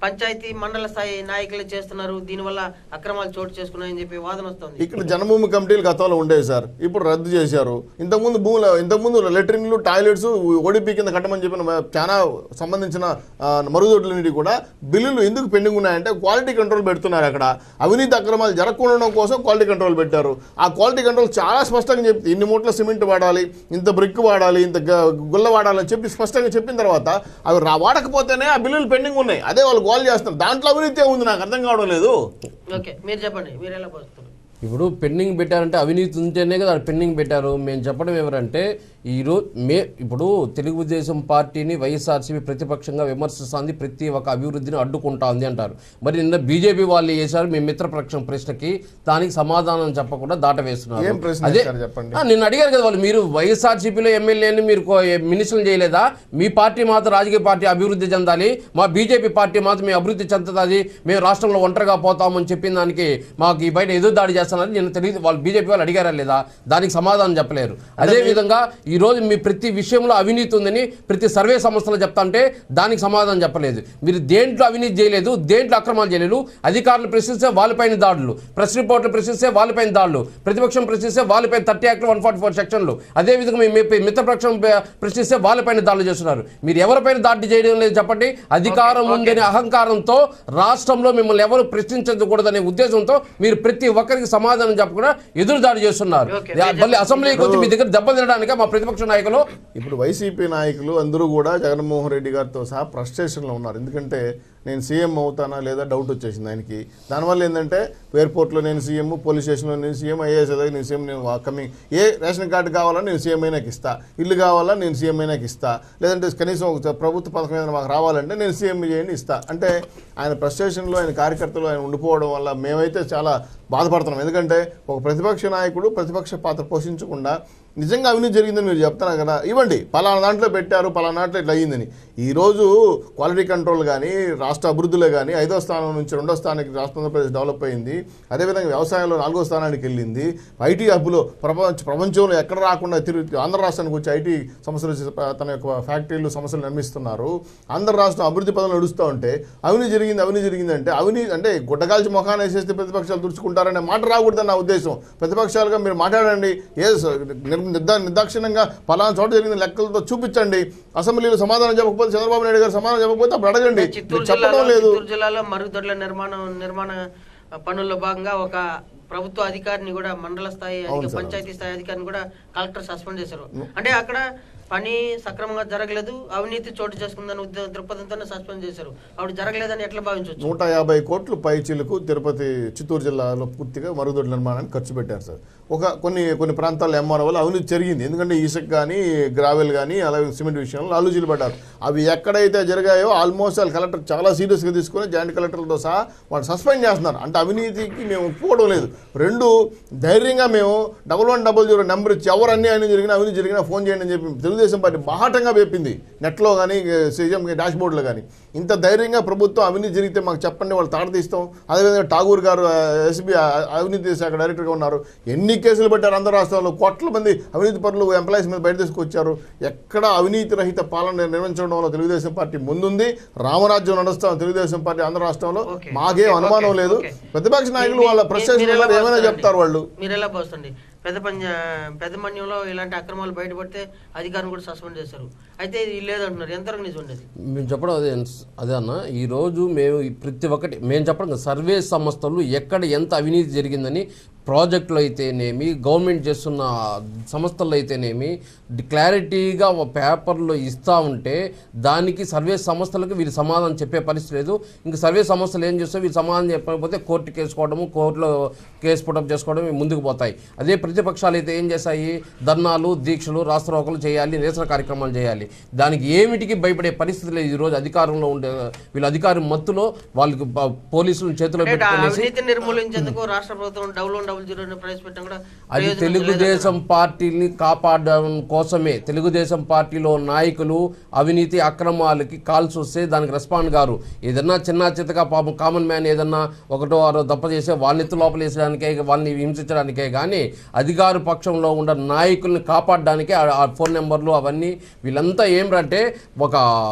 పంచాయతీ మండల స్థాయి నాయకులు చేస్తున్నారు దీనివల్ల అక్రమాలు చోటు చేసుకున్నాయని చెప్పి వాదన వస్తుంది ఇక్కడ జనభూమి కమిటీలు గతంలో ఉండేవి సార్ ఇప్పుడు రద్దు చేశారు ఇంతకుముందు భూముల ఇంతకుముందు లెట్రిన్లు టాయిలెట్స్ ఓడిపి కింద కట్టమని చెప్పిన మ- చాలా సంబంధించిన ఆ, మరుగుదొడ్లన్నిటి కూడా బిల్లులు ఎందుకు పెండింగ్ ఉన్నాయంటే క్వాలిటీ కంట్రోల్ పెడుతున్నారు అక్కడ అవినీతి అక్రమాలు జరగకుండా ఉండడం కోసం క్వాలిటీ కంట్రోల్ పెట్టారు ఆ క్వాలిటీ కంట్రోల్ చాలా స్పష్టంగా చెప్తే ఇన్ని మూట్ల సిమెంట్ వాడాలి ఇంత బ్రిక్ వాడాలి ఇంత గ- గుల్ల వాడాలని చెప్పి స్పష్టంగా చెప్పిన తర్వాత అవి రా వాడకపోతేనే ఆ బిల్లులు పెండింగ్ ఉన్నాయి అదే వాళ్ళు గోల్ చేస్తున్నారు దాంట్లో అవినీతి ఉంది నాకు అర్థం కావడం లేదు ఓకే మీరు చెప్పండి మీరు ఎలా పోస్తున్నారు ఇప్పుడు పెండింగ్ పెట్టారంటే అవినీతి ఉంటేనే కదా పెండింగ్ పెట్టారు మేము చెప్పడం ఎవరంటే ఈరోజు మే ఇప్పుడు తెలుగుదేశం పార్టీని వైఎస్ఆర్సీపీ ప్రతిపక్షంగా విమర్శిస్తుంది ప్రతి ఒక్క అభివృద్ధిని అడ్డుకుంటా అంటారు మరి నిన్న బీజేపీ వాళ్ళు చేశారు మీ మిత్రపక్షం ప్రశ్నకి దానికి సమాధానం చెప్పకుండా దాటవేస్తున్నారు ఏం ప్రశ్న అదే వేశారు చెప్పండి. ఆ, నిన్న అడిగారు కదా వాళ్ళు మీరు వైఎస్ఆర్సీపీలో ఎమ్మెల్యేని మీరు కో- మినిస్టర్లు చేయలేదా మీ పార్టీ మాత్రం రాజకీయ పార్టీ అభివృద్ధి చెందాలి మా బీజేపీ పార్టీ మాత్రం మేము అభివృద్ధి చెందుతుంది మేము రాష్ట్రంలో ఒంటరిగా పోతామని చెప్పిన దానికి మాకు ఈ బయట ఎదురు దాడి చేస్తున్నారని నిన్న తెలియదు వాళ్ళు బీజేపీ వాళ్ళు అడిగారా లేదా దానికి సమాధానం చెప్పలేరు అదే విధంగా ఈ రోజు మీ ప్రతి విషయంలో అవినీతి ఉందని ప్రతి సర్వే సంస్థలు చెప్తాంటే దానికి సమాధానం చెప్పలేదు మీరు దేంట్లో అవినీతి చేయలేదు దేంట్లో అక్రమాలు చేయలేదు అధికారులు ప్రశ్నిస్తే వాళ్ళపైన దాడులు ప్రెస్ రిపోర్ట్లు ప్రశ్నిస్తే వాళ్ళపైన దాడులు ప్రతిపక్షం ప్రశ్నిస్తే వాళ్ళపైన thirty act one forty four సెక్షన్లు అదేవిధంగా మీ మీ మిత్రపక్షం ప- ప్రశ్నిస్తే వాళ్ళపైన దాడులు చేస్తున్నారు మీరు ఎవరిపైన దాడి చేయడం లేదు చెప్పండి అధికారం ఉందనే అహంకారంతో రాష్ట్రంలో మిమ్మల్ని ఎవరు ప్రశ్నించకూడదనే ఉద్దేశంతో మీరు ప్రతి ఒక్కరికి సమాధానం చెప్పకుండా ఎదురు దాడి చేస్తున్నారు ఓకే. మళ్ళీ అసెంబ్లీకి వచ్చి మీ దగ్గర దెబ్బ తినడానికి మా ప్రతిపక్ష నాయకులు ఇప్పుడు వైసీపీ నాయకులు అందరూ కూడా జగన్మోహన్ రెడ్డి గారితో సహా ఫ్రస్ట్రేషన్లో ఉన్నారు ఎందుకంటే నేను సీఎం అవుతానా లేదా డౌట్ వచ్చేసింది ఆయనకి దానివల్ల ఏంటంటే ఎయిర్పోర్ట్లో నేను సీఎం పోలీస్ స్టేషన్లో నేను సీఎం ఐఏఎస్ అదే నేను సీఎం నేను కమింగ్ ఏ రేషన్ కార్డు కావాలా నేను సీఎం అయినాకి ఇస్తా ఇల్లు కావాలా నేను సీఎం అయినాకి ఇస్తా లేదంటే కనీసం ఒక ప్రభుత్వ పథకం ఏదైనా మాకు రావాలంటే నేను సీఎం చేయండి ఇస్తా అంటే ఆయన ఫ్రస్ట్రేషన్లో ఆయన కార్యకర్తలు ఆయన ఉండిపోవడం వల్ల మేమైతే చాలా బాధపడుతున్నాం ఎందుకంటే ఒక ప్రతిపక్ష నాయకుడు ప్రతిపక్ష పాత్ర పోషించకుండా నిజంగా అవినీతి జరిగిందని మీరు చెప్తున్నారు కదా ఇవ్వండి పలానా దాంట్లో పెట్టారు పలానా దాంట్లో ఇట్లా అయ్యిందని ఈరోజు క్వాలిటీ కంట్రోల్ కానీ రాష్ట్ర అభివృద్ధిలో కానీ ఐదో స్థానం నుంచి రెండో స్థానానికి రాష్ట్ర ఆంధ్రప్రదేశ్ డెవలప్ అయింది అదేవిధంగా వ్యవసాయంలో నాలుగో స్థానానికి వెళ్ళింది ఐటీ హబ్బులో ప్రపంచ ప్రపంచంలో ఎక్కడ రాకుండా తిరిగి ఆంధ్ర రాష్ట్రానికి వచ్చి ఐటీ సంస్థలు చేసే- తన యొక్క ఫ్యాక్టరీలు సంస్థలు నిర్మిస్తున్నారు ఆంధ్ర రాష్ట్రం అభివృద్ధి పదంలో నడుస్తూ ఉంటే అవినీతి జరిగింది అవినీతి జరిగింది అంటే అవినీతి అంటే గుడ్డగాల్చి ముఖాన్ని వేసేస్తే ప్రతిపక్షాలు తుడుచుకుంటారనే మాట రాకూడదని నా ఉద్దేశం ప్రతిపక్షాలుగా మీరు మాట్లాడండి ఏ స- నిర్- నిర్దా నిర్దాక్షిణ్యంగా పలానా చోట జరిగిన లెక్కలతో చూపించండి అసెంబ్లీలో సమాధానం చెప్పకపోతే చంద్రబాబు నాయుడు గారు సమాధానం చెప్పకపోతే అప్పుడు అడగండి చిత్తూరు మీరు చెప్పడం జిల్లాలో లేదు చిత్తూరు జిల్లాలో మరుగుదొడ్ల నిర్మాణం నిర్మాణ పనుల్లో భాగంగా ఒక ప్రభుత్వ అధికారిని కూడా మండల స్థాయి అధిక- అవును సార్. పంచాయతీ స్థాయి అధికారిని కూడా కలెక్టర్ సస్పెండ్ చేశారు అంటే అక్కడ పని సక్రమంగా జరగలేదు అవినీతి చోటు చేసుకుందని ఉద్ద- దృక్పథంతోనే సస్పెండ్ చేశారు అప్పుడు జరగలేదని ఎట్లా భావించవచ్చు నూట యాభై కోట్లు పై చిలుకు తిరుపతి చిత్తూరు జిల్లాలో పూర్తిగా మరుగుదొడ్ల నిర్మాణానికి ఖర్చు పెట్టారు సార్ ఒక కొన్ని కొన్ని ప్రాంతాల్లో ఎంఆర్ఓ వల్ల అవినీతి జరిగింది ఎందుకంటే ఇసుక కానీ గ్రావెల్ కానీ అలాగే సిమెంట్ విషయంలో అల్లుజీలు పడ్డారు అవి ఎక్కడైతే జరిగాయో ఆల్మోస్ట్ వాళ్ళు కలెక్టర్ చాలా సీరియస్గా తీసుకొని జాయింట్ కలెక్టర్లతో సహా వాళ్ళు సస్పెండ్ చేస్తున్నారు అంటే అవినీతికి మేము ఒప్పుకోవడం లేదు రెండు ధైర్యంగా మేము double one double zero number ఇచ్చి ఎవరు అన్యాయం జరిగినా అవినీతి జరిగినా ఫోన్ చేయండి అని చెప్పి తెలుగుదేశం పార్టీ బాహాటంగా చెప్పింది నెట్లో కానీ సీఎం డాష్ బోర్డులో కానీ ఇంత ధైర్యంగా ప్రభుత్వం అవినీతి జరిగితే మాకు చెప్పండి వాళ్ళు తాట తీస్తాం అదేవిధంగా ఠాగూర్ గారు ఎస్బీ అవినీతి శాఖ డైరెక్టర్గా ఉన్నారు ఎన్ని కేసులు పెట్టారు ఆంధ్ర రాష్ట్రాల్లో కోట్ల మంది అవినీతి పరులు ఎంప్లాయీస్ మీద బయట తీసుకొచ్చారు ఎక్కడ అవినీతి రహిత పాలన నిర్వహించడం వల్ల తెలుగుదేశం పార్టీ ముందుంది రామరాజ్యం నడుస్తాం తెలుగుదేశం పార్టీ ఆంధ్ర రాష్ట్రంలో ఓకే. మాకేం ఓకే, అనుమానం ఓకే, లేదు ఓకే. ప్రతిపక్ష నాయకులు మీ- వాళ్ళ మీ- ప్రశ్న మీరు ఎలా ఏమైనా భావిస్తారండి? చెప్తారు వాళ్ళు మీరు ఎలా భావిస్తుంది పెద్ద పంజ పెద్ద మన్యంలో ఇలాంటి అక్రమాలు బయటపడితే అధికారం కూడా సస్పెండ్ చేశారు అయితే ఇది లేదంటున్నారు ఎంతవరకు నిజం ఉండేది మేము చెప్పడం అదే అదే అన్న ఈరోజు మేము ఈ ప్రతి ఒక్కటి మేము చెప్పడం కాదు, సర్వే సంస్థలు ఎక్కడ ఎంత అవినీతి జరిగిందని ప్రాజెక్టులు అయితేనేమి గవర్నమెంట్ చేస్తున్న సంస్థలు అయితేనేమి క్లారిటీగా ఒక పేపర్లో ఇస్తూ ఉంటే దానికి సర్వే సంస్థలకు వీళ్ళు సమాధానం చెప్పే పరిస్థితి లేదు ఇంకా సర్వే సంస్థలు ఏం చేస్తే వీళ్ళు సమాధానం చెప్పకపోతే కోర్టుకి వేసుకోవడము కోర్టులో కేసు పుటప్ చేసుకోవడం ఇవి ముందుకు పోతాయి అదే ప్రతిపక్షాలు అయితే ఏం చేస్తాయి ధర్నాలు దీక్షలు రాష్ట్రోకలు చేయాలి నిరసన కార్యక్రమాలు చేయాలి దానికి ఏమిటికి భయపడే పరిస్థితి లేదు ఈరోజు అధికారంలో ఉండే వీళ్ళ అధికారం మత్తులో వాళ్ళకి ప- పోలీసులను చేతిలో అంటే ఆ పెట్టుకునేసి అవినీతిని నిర్మూలించేందుకు రాష్ట్ర ప్రభుత్వం డబుల్ వన్ డబుల్ జీరో ప్రవేశపెట్టడం కూడా అది ప్రయోజనం తెలుగుదేశం పార్టీని కాపాడడం కోసమే తెలుగుదేశం పార్టీలో నాయకులు అవినీతి అక్రమాలకి కాల్స్ వస్తే దానికి రెస్పాండ్ గారు ఏదన్నా చిన్న చిత్తగా పాపం కామన్ మ్యాన్ ఏదన్నా ఒకటో ఆరో దప్ప చేసే వాళ్ళని ఎత్తు లోపల వేసడానికే వాళ్ళని హింసించడానికే కానీ అధికార పక్షంలో ఉన్న నాయకుల్ని కాపాడడానికే ఆ- ఆ ఫోన్ నెంబర్లు అవన్నీ వీళ్ళంతా ఏమిటంటే ఒక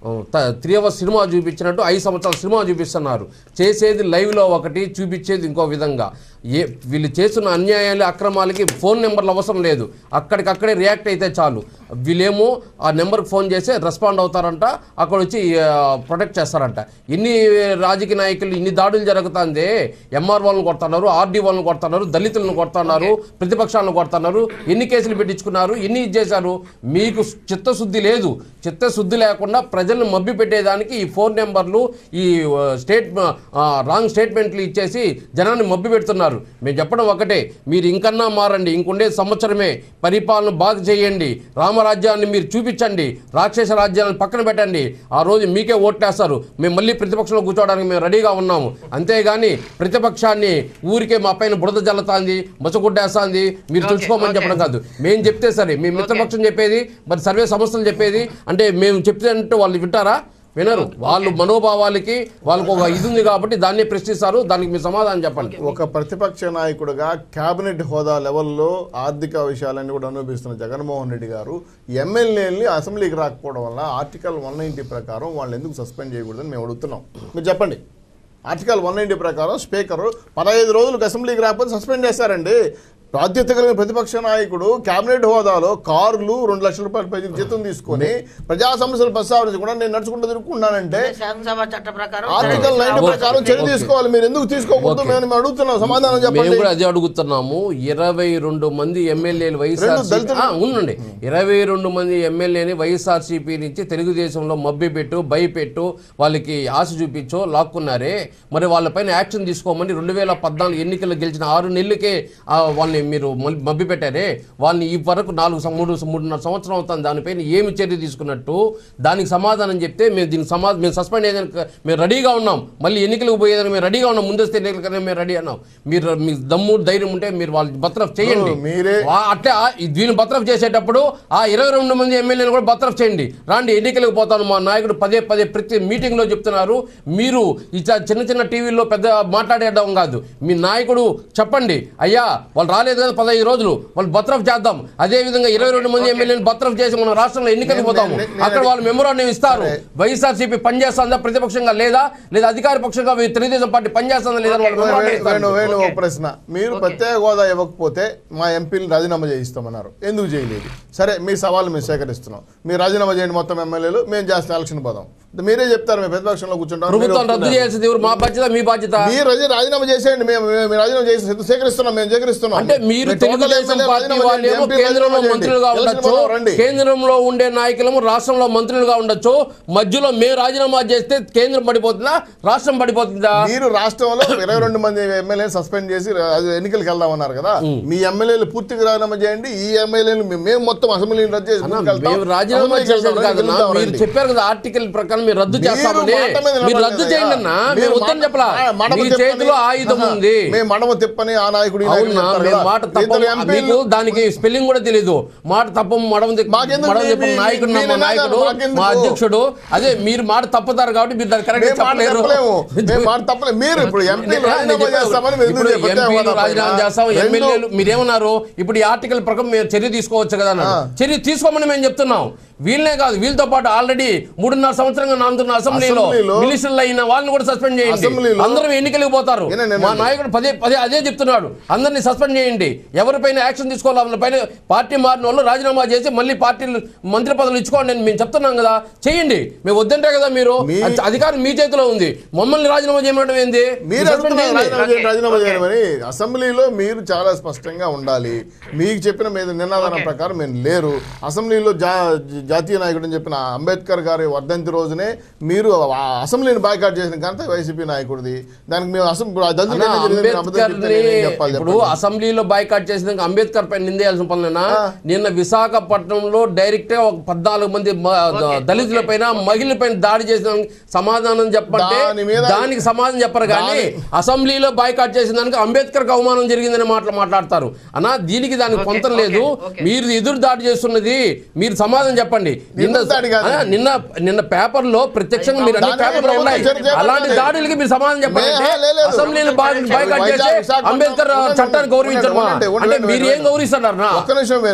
త్రీ అవర్స్ సినిమా చూపించినట్టు ఐదు సంవత్సరాల సినిమా చూపిస్తున్నారు చేసేది లైవ్లో ఒకటి చూపించేది ఇంకో విధంగా ఏ వీళ్ళు చేస్తున్న అన్యాయాలు అక్రమాలకి ఫోన్ నెంబర్లు అవసరం లేదు అక్కడికక్కడే రియాక్ట్ అయితే చాలు వీళ్ళేమో ఆ నెంబర్కి ఫోన్ చేసి రెస్పాండ్ అవుతారంట అక్కడ వచ్చి ప్రొటెక్ట్ చేస్తారంట ఇన్ని రాజకీయ నాయకులు ఇన్ని దాడులు జరుగుతుంది ఎంఆర్ వాళ్ళని కొడుతున్నారు ఆర్డీ వాళ్ళని కొడుతున్నారు దళితులను కొడుతున్నారు ప్రతిపక్షాలను కొడుతున్నారు ఎన్ని కేసులు పెట్టించుకున్నారు ఎన్ని ఇది చేశారు మీకు చిత్తశుద్ధి లేదు చిత్తశుద్ధి లేకుండా ప్రజలను మభ్య పెట్టేదానికి ఈ ఫోన్ నెంబర్లు ఈ ఆ, స్టేట్ ఆ, రాంగ్ స్టేట్మెంట్లు ఇచ్చేసి జనాన్ని మభ్య పెడుతున్నారు మేము చెప్పడం ఒకటే మీరు ఇంకన్నా మారండి ఇంకుండే సంవత్సరమే పరిపాలన బాగా చేయండి రామరాజ్యాన్ని మీరు చూపించండి రాక్షస రాజ్యాలను పక్కన పెట్టండి ఆ రోజు మీకే ఓట్లేస్తారు మేము మళ్ళీ ప్రతిపక్షంలో కూర్చోవడానికి మేము రెడీగా ఉన్నాము అంతేగాని ప్రతిపక్షాన్ని ఊరికే మా పైన బురద జల్లుతాంది మచ్చగుడ్డేస్తాంది మీరు Okay, తెలుసుకోమని చెప్పడం okay. కాదు మేము చెప్తే సరే మీ మిత్రపక్షం చెప్పేది మరి సర్వే సంస్థలు చెప్పేది అంటే మేము చెప్తే అంటే వాళ్ళు వింటారా వినరు వాళ్ళు మనోభావాలకి వాళ్ళకు ఒక ఇది ఉంది కాబట్టి దాన్ని ప్రశ్నిస్తారు దానికి మీ సమాధానం చెప్పండి ఒక ప్రతిపక్ష నాయకుడిగా కేబినెట్ హోదా లెవెల్లో ఆర్థిక విషయాలన్నీ కూడా అనుభవిస్తున్న జగన్మోహన్ రెడ్డి గారు ఎమ్మెల్యేలని అసెంబ్లీకి రాకపోవడం వల్ల ఆర్టికల్ వన్ నైంటీ ప్రకారం వాళ్ళు ఎందుకు సస్పెండ్ చేయకూడదని మేము అడుగుతున్నాం మీరు చెప్పండి ఆర్టికల్ వన్ నైంటీ ప్రకారం స్పీకర్ పదహైదు రోజులకు అసెంబ్లీకి రాకపోతే సస్పెండ్ చేశారండి బాధ్యత కలిగిన ప్రతిపక్ష నాయకుడు కేబినెట్ హోదాలో కార్లు రెండు లక్షల రూపాయల పై జీతం తీసుకొని ప్రజా సమస్యలు ప్రస్తావించకుండా నేను నడుచుకుంటూ తిరుగుకున్నానంటే శాసనసభ చట్ట ప్రకారం ఆర్టికల్ నైన్టీ ఓకే. ప్రకారం చర్య తీసుకోవాలి మీరు ఎందుకు తీసుకోకూడదు ఓకే. మేము మేము అడుగుతున్నాం సమాధానం మేము చెప్పండి కూడా అదే అడుగుతున్నాము ఇరవై రెండు మంది ఎమ్మెల్యేలు వైఎస్ఆర్ రెండు దళితులు- ఉండండి ఇరవై రెండు మంది ఎమ్మెల్యేని వైఎస్ఆర్సీపీ నుంచి తెలుగుదేశంలో మభ్యపెట్టు భయపెట్టు వాళ్ళకి ఆశ చూపించో లాక్కున్నారే మరి వాళ్ళపైన యాక్షన్ తీసుకోమని రెండు వేల పద్నాలుగు ఎన్నికల్లో గెలిచిన ఆరు నెలలకే ఆ, వాళ్ళని మీరు మల్- మభ్యపెట్టారే వాళ్ళని ఈ వరకు నాలుగు సం- మూడు మూడున్నర సంవత్సరం అవుతుంది దానిపైన ఏమి చర్య తీసుకున్నట్టు దానికి సమాధానం చెప్తే మేము దీనికి సమాధానం మేము సస్పెండ్ అయ్యేదానికి మేము రెడీగా ఉన్నాం మళ్ళీ ఎన్నికలకు పోయేదానికి మేము రెడీగా ఉన్నాం ముందస్తు ఎన్నికలకనే మేము రెడీ అన్నాం మీరు మీ దమ్ము ధైర్యం ఉంటే మీరు వాళ్ళు బత్రఫ్ చేయండి మీరే- వా- అట్లా ఈ దీన్ని బత్రఫ్ చేసేటప్పుడు ఆ ఇరవై రెండు మంది ఎమ్మెల్యేలు కూడా బత్రఫ్ చేయండి రాండి ఎన్నికలకు పోతాను మా నాయకుడు పదే పదే ప్రతి మీటింగ్లో చెప్తున్నారు మీరు ఈ చ- చిన్న చిన్న టీవీల్లో పెద్ద మాట్లాడేయడం కాదు మీ నాయకుడు చెప్పండి అయ్యా వాళ్ళు రాలేదు కదా పదహైదు రోజులు వాళ్ళు బత్రఫ్ చేద్దాం అదే విధంగా ఇరవై రెండు మంది ఎమ్మెల్యేలు బత్రఫ్ చేసి మన రాష్ట్రంలో ఎన్నికలకు నేను- పోతాము నేను- నేను- అక్కడ వాళ్ళు మెమోరాండం ఇస్తారు సరే. వైఎస్ఆర్సీపీ పనిచేస్తుందా ప్రతిపక్షంగా లేదా లేదా అధికార పక్షంగా తెలుగుదేశం పార్టీ పనిచేస్తుందా లేదా అని వాళ్ళు మెమోరాండం వేణు ఇస్తారు. వేణు ఓకే. ఒక ప్రశ్న మీరు ఓకే. ప్రత్యేక హోదా ఇవ్వకపోతే మా ఎంపీలు రాజీనామా చేయిస్తామన్నారు ఎందుకు చేయలేదు సరే మీ సవాళ్ళు మేము సేకరిస్తున్నాం మీరు రాజీనామా చేయండి మొత్తం ఎమ్మెల్యేలు మేము చేస్తాం ఎలక్షన్ పోదాం మీరే చెప్తారు మేము ప్రతిపక్షంలో కూర్చుంటాం మీరు ప్రభుత్వం రద్దు ఒప్పుకున్నారు. చేయాల్సింది ఎవరు మా బాధ్యత మీ బాధ్యత మీరు రాజీ- రాజీనామా చేసేయండి మేము మేము- మేము రాజీనామా చేసి సేకరిస్తున్నాం మేము సేకరిస్తున్నాం అంటే మీరు మీరు total తెలుగుదేశం ఎమ్మెల్యేలు పార్టీ రాజీనామా వాళ్ళు చేయండి, ఏమో ఎంపీలు కేంద్రంలో రాజీనామా మంత్రులుగా చేయండి. ఉండొచ్చు ఎలక్షన్ పోదాం, రండి కేంద్రంలో ఉండే నాయకులము రాష్ట్రంలో మంత్రులుగా ఉండొచ్చు మధ్యలో మేము రాజీనామా చేస్తే కేంద్రం పడిపోతుందా రాష్ట్రం పడిపోతుందా మీరు రాష్ట్రంలో ఇరవై రెండు మంది ఎమ్మెల్యేలు సస్పెండ్ చేసి అది ఎన్నికలకు వెళ్దామన్నారు కదా మీ ఎమ్మెల్యేలు పూర్తిగా రాజీనామా చేయండి ఈ ఎమ్మెల్యేలు మేము మొత్తం అసెంబ్లీని రద్దు చేసి అన్నా, ముందుకు వెళ్తాం. మేము రాజీనామా అసెంబ్లీకి చేసేది వెళ్దాం, కాదన్నా వెళ్దాం, మీరు రండి. చెప్పారు కదా ఆర్టికల్ ప్రకారం మీరు రద్దు మీరు చేస్తామని మాట మీద మీరు నిలబడలేదు రద్దు కదా. చేయండి అన్నా మీరు మేము వద్దని మాట- చెప్పలా ఆ, మడమ మీ తిప్పని- చేతిలో ఆయుధం ఆహా. ఉంది మేము మడమ తిప్పని ఆ నాయకుడు ఈ నాయకుడు అవునా చెప్తారు మేము కదా. మాట తప్ప ఇద్దరు ఎంపీలు మీకు దానికి స్పెల్లింగ్ కూడా తెలీదు మాట తప్ప మడమ తిప్ప- మాకెందుకు మడమ మీ- తిప్పని మీ- నాయకుడు మీ మా నినాదాలు నాయకుడు మాకెందుకు? మా అధ్యక్షుడు అదే మీరు మాట తప్పుతారు కాబట్టి మీరు దాన్ని కరెక్ట్ మేము మాట చెప్పలేరు చెప్పలేము మేము మాట తప్పలేము మీరు ఇప్పుడు ఎంపీలు రాజీనామా చేస్తామని మీరు ఇప్పుడు ఎందుకు చెప్పారు? ఎంపీలు రాజీనామా చేస్తాం రెండు- ఎమ్మెల్యేలు మీరేమన్నారు ఇప్పుడు ఈ ఆర్టికల్ ప్రకారం మేము చర్య తీసుకోవచ్చు కదా అన్నారు ఆ. చర్య తీసుకోమని మేము చెప్తున్నాం వీళ్ళనే కాదు వీళ్ళతో పాటు ఆల్రెడీ మూడున్నర సంవత్సరంగా నానుతున్న అసెంబ్లీలో అసెంబ్లీలో- మినిస్టర్లు అయిన వాళ్ళని కూడా సస్పెండ్ చేయండి అసెంబ్లీలో- అందరం ఎన్నికలకు పోతారు వినండి, మా వినండి. నాయకుడు పదే పదే అదే చెప్తున్నాడు అందరినీ సస్పెండ్ చేయండి ఎవరిపైన యాక్షన్ తీసుకోవాలి వాళ్ళపైన పార్టీ మారిన వాళ్ళు రాజీనామా చేసి మళ్ళీ పార్టీలు మంత్రి పదవులు ఇచ్చుకోండి అని మేము చెప్తున్నాం కదా చేయండి మేము వద్దంటే కదా మీరు మీ- అధి- అధికారం మీ చేతిలో ఉంది మమ్మల్ని రాజీనామా చేయడం ఏంది మీరు Suspend అడుగుతున్నారు చేయండి. రాజీనామా చేయండి, ఓకే, రాజీనామా ఓకే. చేయమని అసెంబ్లీలో మీరు చాలా స్పష్టంగా ఉండాలి మీకు చెప్పిన మీద నినాదన ఓకే. ప్రకారం మేము లేరు అసెంబ్లీలో జా జాతీయ నాయకుడు అని చెప్పిన అంబేద్కర్ గారి వర్ధంతి రోజునే మీరు ఆ అసెంబ్లీని బాయ్కాట్ చేసిన ఘనత వైసీపీ నాయకుడిది దానికి మేము అసెంబ్లీ దళితులు అన్నా, ఏం జరిగింది? మీరు అబద్ధం చెప్తే అంబేద్కర్ని నేనేం చెప్పాలి ఇప్పుడు చెప్పండి. అసెంబ్లీలో బాయ్కాట్ చేసిన అంబేద్కర్ పైన నిందేయాల్సిన పనులేనా ఆ. నిన్న విశాఖపట్నంలో డైరెక్ట్ గా ఒక పద్నాలుగు మంది మ- ఓకే, దళితుల ఓకే. పైన మహిళల పైన దాడి చేసిన సమాధానం చెప్పంటే దాని మీద- దానికి సమాధానం చెప్పరు కానీ దాని- అసెంబ్లీలో బాయ్కాట్ చేసిన దానికి అంబేద్కర్ అవమానం జరిగిందని మాటలు మాట్లాడతారు అన్నా దీనికి దానికి ఓకే, పొంతం ఓకే, లేదు ఓకే. మీరు ఎదురు దాడి చేస్తున్నది మీరు సమాధానం చెప్పండి నిన్న ఎదురు దాడి కాదు. ఆ, నిన్న నిన్న పేపర్ లో ప్రత్యక్షంగా మీరు అన్ని దాని మీద పేపర్లు ఉన్నాయి ప్రభుత్వం చర్య అలాంటి చేపట్టాలి. దాడికి మీరు సమాధానం చెప్పండి మే- లేదు, లేదు. అసెంబ్లీని బాయ్కాట్ చేసి వైజాగ్, విశాఖపట్నం- అంబేద్కర్ ఉండండి, చట్టాన్ని గౌరవించడమా ఉండండి, ఉండండి, అంటే ఉండండి, మీరు ఏం ఉండండి. గౌరవిస్తున్నారు ఒక్క నిమిషం వేణు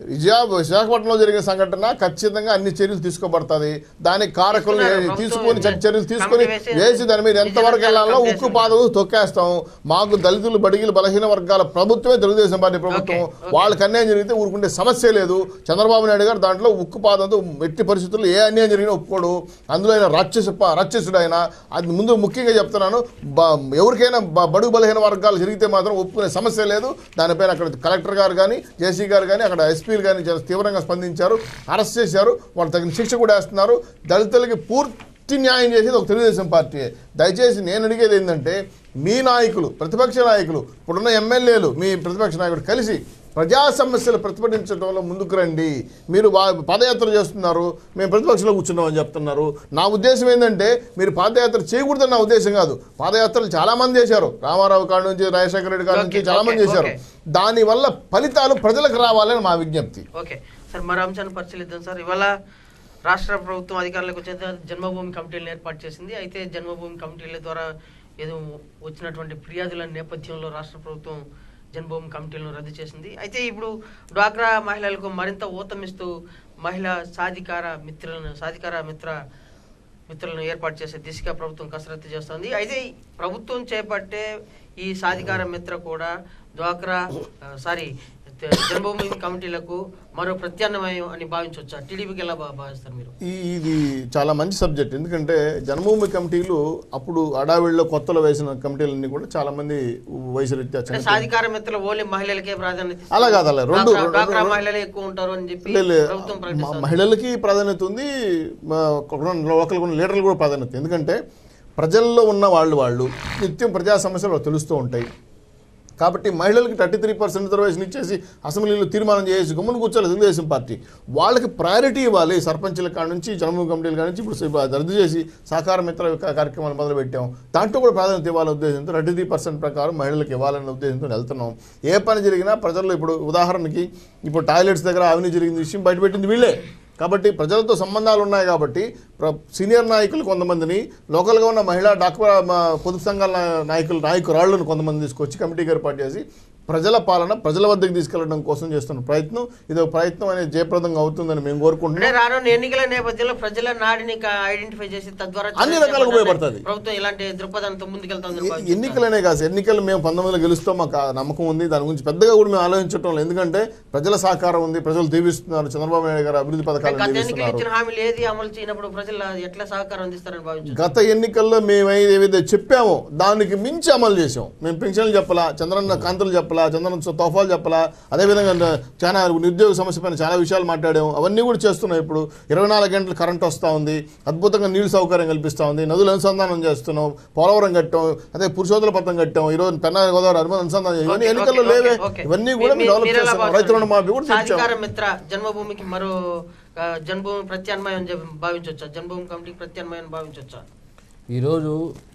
విజయ విశాఖపట్నంలో జరిగిన సంఘటన ఖచ్చితంగా అన్ని చర్యలు తీసుకోబడుతుంది దానికి కారకులు తీసుకున్నారు. తీసుకొని ప్రభుత్వం చర్యలు తీసుకొని కమిటీ వేసి వేసి దాని మీద ఎంతవరకు వెళ్ళాలో విజిలెన్స్ ఉక్కు పాదం తొక్కేస్తాం మాకు దళితులు బడిగిలు బలహీన వర్గాల ప్రభుత్వమే తెలుగుదేశం పార్టీ ప్రభుత్వం ఓకే, ఓకే. వాళ్ళకి అన్యాయం జరిగితే ఊరుకుంటే సమస్య లేదు చంద్రబాబు నాయుడు గారు దాంట్లో ఉక్కు పాదంతో ఎట్టి పరిస్థితుల్లో ఏ అన్యాయం జరిగినా ఒప్పుకోడు అందులో ఆయన రాక్షస ప- రాక్షసుడు ఆయన అది ముందు ముఖ్యంగా చెప్తున్నాను బ- ఎవరికైనా బ- బడుగు బలహీన వర్గాలు జరిగితే మాత్రం ఒప్పుకునే సమస్య లేదు దానిపైన అక్కడ కలెక్టర్ గారు కానీ జేసీ గారు కానీ అక్కడ ఎస్పీలు కానీ చాలా తీవ్రంగా స్పందించారు అరెస్ట్ చేశారు వాళ్ళు తగిన శిక్ష కూడా వేస్తున్నారు దళితులకి పూర్తి న్యాయం చేసేది ఒక తెలుగుదేశం పార్టీ దయచేసి నేను అడిగేది ఏంటంటే మీ నాయకులు ప్రతిపక్ష నాయకులు ఇప్పుడున్న ఎమ్మెల్యేలు మీ ప్రతిపక్ష నాయకుడు కలిసి ప్రజా సమస్యలు ప్రతిపాదించడంలో ముందుకు రండి మీరు వా- పాదయాత్ర చేస్తున్నారు మేము ప్రతిపక్షంలో కూర్చున్నామని చెప్తున్నారు నా ఉద్దేశం ఏంటంటే మీరు పాదయాత్ర చేయకూడదని నా ఉద్దేశం కాదు పాదయాత్రలు చాలా మంది చేశారు రామారావు కాడ నుంచి రాజశేఖర రెడ్డి కాడ నుంచి ఓకే, చాలా మంది ఓకే, చేశారు ఓకే. దానివల్ల ఫలితాలు ప్రజలకు రావాలని మా విజ్ఞప్తి ఓకే సార్ మరో అంశాన్ని పరిశీలిద్దాం సార్ ఇవాళ రాష్ట్ర ప్రభుత్వం అధికారులకు వచ్చే జన్మభూమి కమిటీలను ఏర్పాటు చేసింది అయితే జన్మభూమి కమిటీల ద్వారా ఏదో వచ్చినటువంటి ఫిర్యాదుల నేపథ్యంలో రాష్ట్ర ప్రభుత్వం జన్మభూమి కమిటీలను రద్దు చేసింది అయితే ఇప్పుడు డ్వాక్రా మహిళలకు మరింత ఊతమిస్తూ మహిళా సాధికార మిత్రులను సాధికార మిత్ర మిత్రులను ఏర్పాటు చేసే దిశగా ప్రభుత్వం కసరత్తు చేస్తోంది అయితే ఈ ప్రభుత్వం చేపట్టే ఈ సాధికార మిత్ర కూడా డ్వాక్రా ఆ, సారీ త- జన్మభూమి కమిటీలకు మరో ప్రత్యామ్నాయం అని భావించవచ్చా టీడీపీకి ఎలా భా- భావిస్తారు మీరు ఈ ఇది చాలా మంచి సబ్జెక్ట్ ఎందుకంటే జన్మభూమి కమిటీలు అప్పుడు అడావిడిలో కొత్తలో వేసిన కమిటీలన్నీ కూడా చాలా మంది వయసు రీత్యా అంటే చనిపోయారు. సాధికార మిత్రులు ఓన్లీ మహిళలకే ప్రాధాన్యత ఇస్తారు. అలా కాదు, అలా. రెండు- డ్వాక్రా- రెండు- డ్వాక్రా రెండు- మహిళలే ఎక్కువ ఉంటారు అని చెప్పి లే, లే. ప్రభుత్వం మ- ప్రకటిస్తుంది మహిళలకి ప్రాధాన్యత ఉంది మా కొన్న- లోకల్ ఉన్న లీడర్లు కూడా ప్రాధాన్యత ఉంది. ఎందుకంటే ప్రజల్లో ఉన్న వాళ్ళు వాళ్ళు నిత్యం ప్రజా సమస్యలు వాళ్ళకి తెలుస్తూ ఉంటాయి కాబట్టి మహిళలకు థర్టీ త్రీ పర్సెంట్ రిజర్వేషన్ ఇచ్చేసి అసెంబ్లీలో తీర్మానం చేసి గమ్మున కూర్చోాలి తెలుగుదేశం పార్టీ వాళ్ళకి ప్రయారిటీ ఇవ్వాలి సర్పంచుల కాడ నుంచి జన్మభూమి కమిటీల కాడ నుంచి ఇప్పుడు స- రద్దు చేసి సహకార మిత్ర కా- కార్యక్రమాలు మొదలు పెట్టాం దాంట్లో కూడా ప్రాధాన్యత ఇవ్వాలనే ఉద్దేశంతో థర్టీ త్రీ పర్సెంట్ ప్రకారం మహిళలకు ఇవ్వాలనే ఉద్దేశంతో వెళ్తున్నాం ఏ పని జరిగినా ప్రజల్లో ఇప్పుడు ఉదాహరణకి ఇప్పుడు టాయిలెట్స్ దగ్గర అవినీతి జరిగిన విషయం బయటపెట్టింది వీళ్ళే కాబట్టి ప్రజలతో సంబంధాలు ఉన్నాయి కాబట్టి ప్ర- సీనియర్ నాయకులు కొంతమందిని లోకల్గా ఉన్న మహిళా డాక్టర్ మా పొదుపు సంఘాల నా- నాయకులు నాయకురాళ్లను కొంతమంది తీసుకొచ్చి కమిటీకి ఏర్పాటు చేసి ప్రజల పాలన ప్రజల వద్దకు తీసుకెళ్లడం కోసం చేస్తున్న ప్రయత్నం ఇది ఒక ప్రయత్నం అనేది జయప్రదంగా అవుతుందని మేము అంటే కోరుకుంటున్నాం రానున్న ఎన్నికల నేపథ్యంలో ప్రజల నాడిని ఐడెంటిఫై చేసి తద్వారా అన్ని రకాలుగా ఉపయోగపడుతుంది. ప్రభుత్వం ఇలాంటి దృక్పథంతో ముందుకెళ్తుందని ఎ- భావిస్తున్నారు. ఎన్నికలనే కాదు ఎన్నికలు మేము పంతొమ్మిదిలో గెలుస్తాం మాకు ఆ నమ్మకం ఉంది దాని గురించి పెద్దగా కూడా మేము ఆలోచించటం లేదు ఎందుకంటే ప్రజల సహకారం ఉంది ప్రజలు దీవిస్తున్నారు చంద్రబాబు నాయుడు గారు అభివృద్ధి అంటే పథకాలను గత ఎన్నికలు దీవిస్తున్నారు ఇచ్చిన హామీలు ఏది అమలు చేయనప్పుడు ప్రజలు ఎట్లా సహకారం అందిస్తారని భావించారు గత ఎన్నికల్లో మేము ఏ- ఏవైతే చెప్పామో దానికి మించి అమలు చేసాం మేము పెన్షన్లు చెప్పలా చంద్రన్న కాంతులు చెప్పలా చంద్రన్న తోఫాలు చెప్పలా అదేవిధంగా న- చాలా నిరుద్యోగ సమస్య పైన చాలా విషయాలు మాట్లాడాము అవన్నీ కూడా చేస్తున్నాం ఇప్పుడు ఇరవై నాలుగు గంటలు కరెంట్ వస్తూ ఉంది అద్భుతంగా నీళ్ళు సౌకర్యం కల్పిస్తూ ఉంది నదులు అనుసంధానం చేస్తున్నాం పోలవరం కట్టాం అదే పురుషోత్తర పథకం కట్టాం ఈరోజు పెన్నా గోదావరి అర్మన్ అనుసంధానం చేసాం. ఇవన్నీ ఓకే, ఎన్నికల్లో ఓకే, లేవే ఓకే. ఇవన్నీ కూడా మీ- మేము డెవలప్ మీరు ఎలా చేస్తున్నాం భావిస్తారు? రైతు రుణమాఫీ కూడా తెచ్చాం సాధికార మిత్ర జన్మభూమికి మరో ఆ, జన్మభూమి ప్రత్యామ్నాయం అని చెప్పి భావించవచ్చా జన్మభూమి కమిటీకి ప్రత్యామ్నాయం భావించవచ్చా ఈరోజు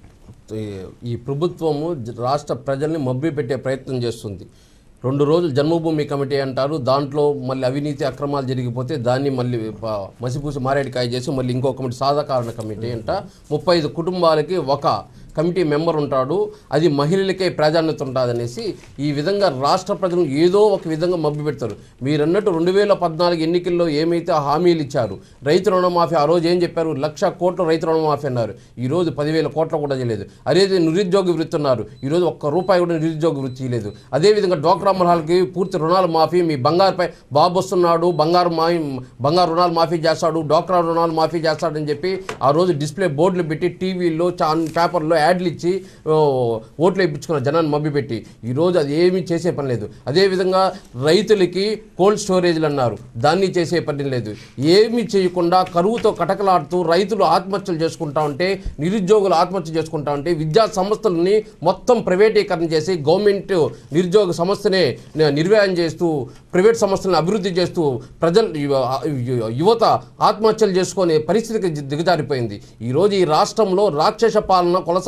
ఈ- ఈ ప్రభుత్వము జ- రాష్ట్ర ప్రజల్ని మభ్య పెట్టే ప్రయత్నం చేస్తుంది రెండు రోజులు జన్మభూమి కమిటీ అంటారు దాంట్లో మళ్ళీ అవినీతి అక్రమాలు జరిగిపోతే దాన్ని మళ్ళీ ప- మసిపూసి మారేడికాయ చేసి మళ్ళీ ఇంకో కమిటీ సాధారణ కమిటీ అంట ముప్పై ఐదు కుటుంబాలకి ఒక కమిటీ మెంబర్ ఉంటాడు అది మహిళలకే ప్రాధాన్యత ఉంటుంది అనేసి ఈ విధంగా రాష్ట్ర ప్రజలను ఏదో ఒక విధంగా మభ్య పెడతారు మీరు అన్నట్టు రెండు వేల పద్నాలుగు ఎన్నికల్లో ఏమైతే హామీలు ఇచ్చారు రైతు రుణమాఫీ ఆ రోజు ఏం చెప్పారు లక్ష కోట్ల రైతు రుణమాఫీ అన్నారు ఈ రోజు పదివేల కోట్ల కూడా చేయలేదు అదే నిరుద్యోగ వృత్తి ఉన్నారు ఈరోజు ఒక్క రూపాయి కూడా నిరుద్యోగ వృత్తి చేయలేదు అదేవిధంగా డ్వాక్రా మహిళలకి పూర్తి రుణాలు మాఫీ మీ బంగారుపై బాబు వస్తున్నాడు బంగారు మా బంగారు రుణాలు మాఫీ చేస్తాడు డ్వాక్రా రుణాలు మాఫీ చేస్తాడని చెప్పి ఆ రోజు డిస్ప్లే బోర్డులు పెట్టి టీవీలో చా పేపర్లో యాడ్లు ఇచ్చి ఓ, ఓట్లు ఇప్పించుకున్న జనాన్ని మభ్యపెట్టి ఈరోజు అది ఏమీ చేసే పని లేదు అదేవిధంగా రైతులకి కోల్డ్ స్టోరేజ్లు అన్నారు దాన్ని చేసే పని లేదు ఏమీ చేయకుండా కరువుతో కటకలాడుతూ రైతులు ఆత్మహత్యలు చేసుకుంటా ఉంటే నిరుద్యోగులు ఆత్మహత్య చేసుకుంటా ఉంటే విద్యా సంస్థలని మొత్తం ప్రైవేటీకరణ చేసి గవర్నమెంట్ నిరుద్యోగ సంస్థనే ని- నిర్వహణ చేస్తూ ప్రైవేట్ సంస్థలను అభివృద్ధి చేస్తూ ప్రజలు యువ- యు- యువత ఆత్మహత్యలు చేసుకునే పరిస్థితికి ది- దిగజారిపోయింది ఈరోజు ఈ రాష్ట్రంలో రాక్షస పాలన కొనసాగుతుంది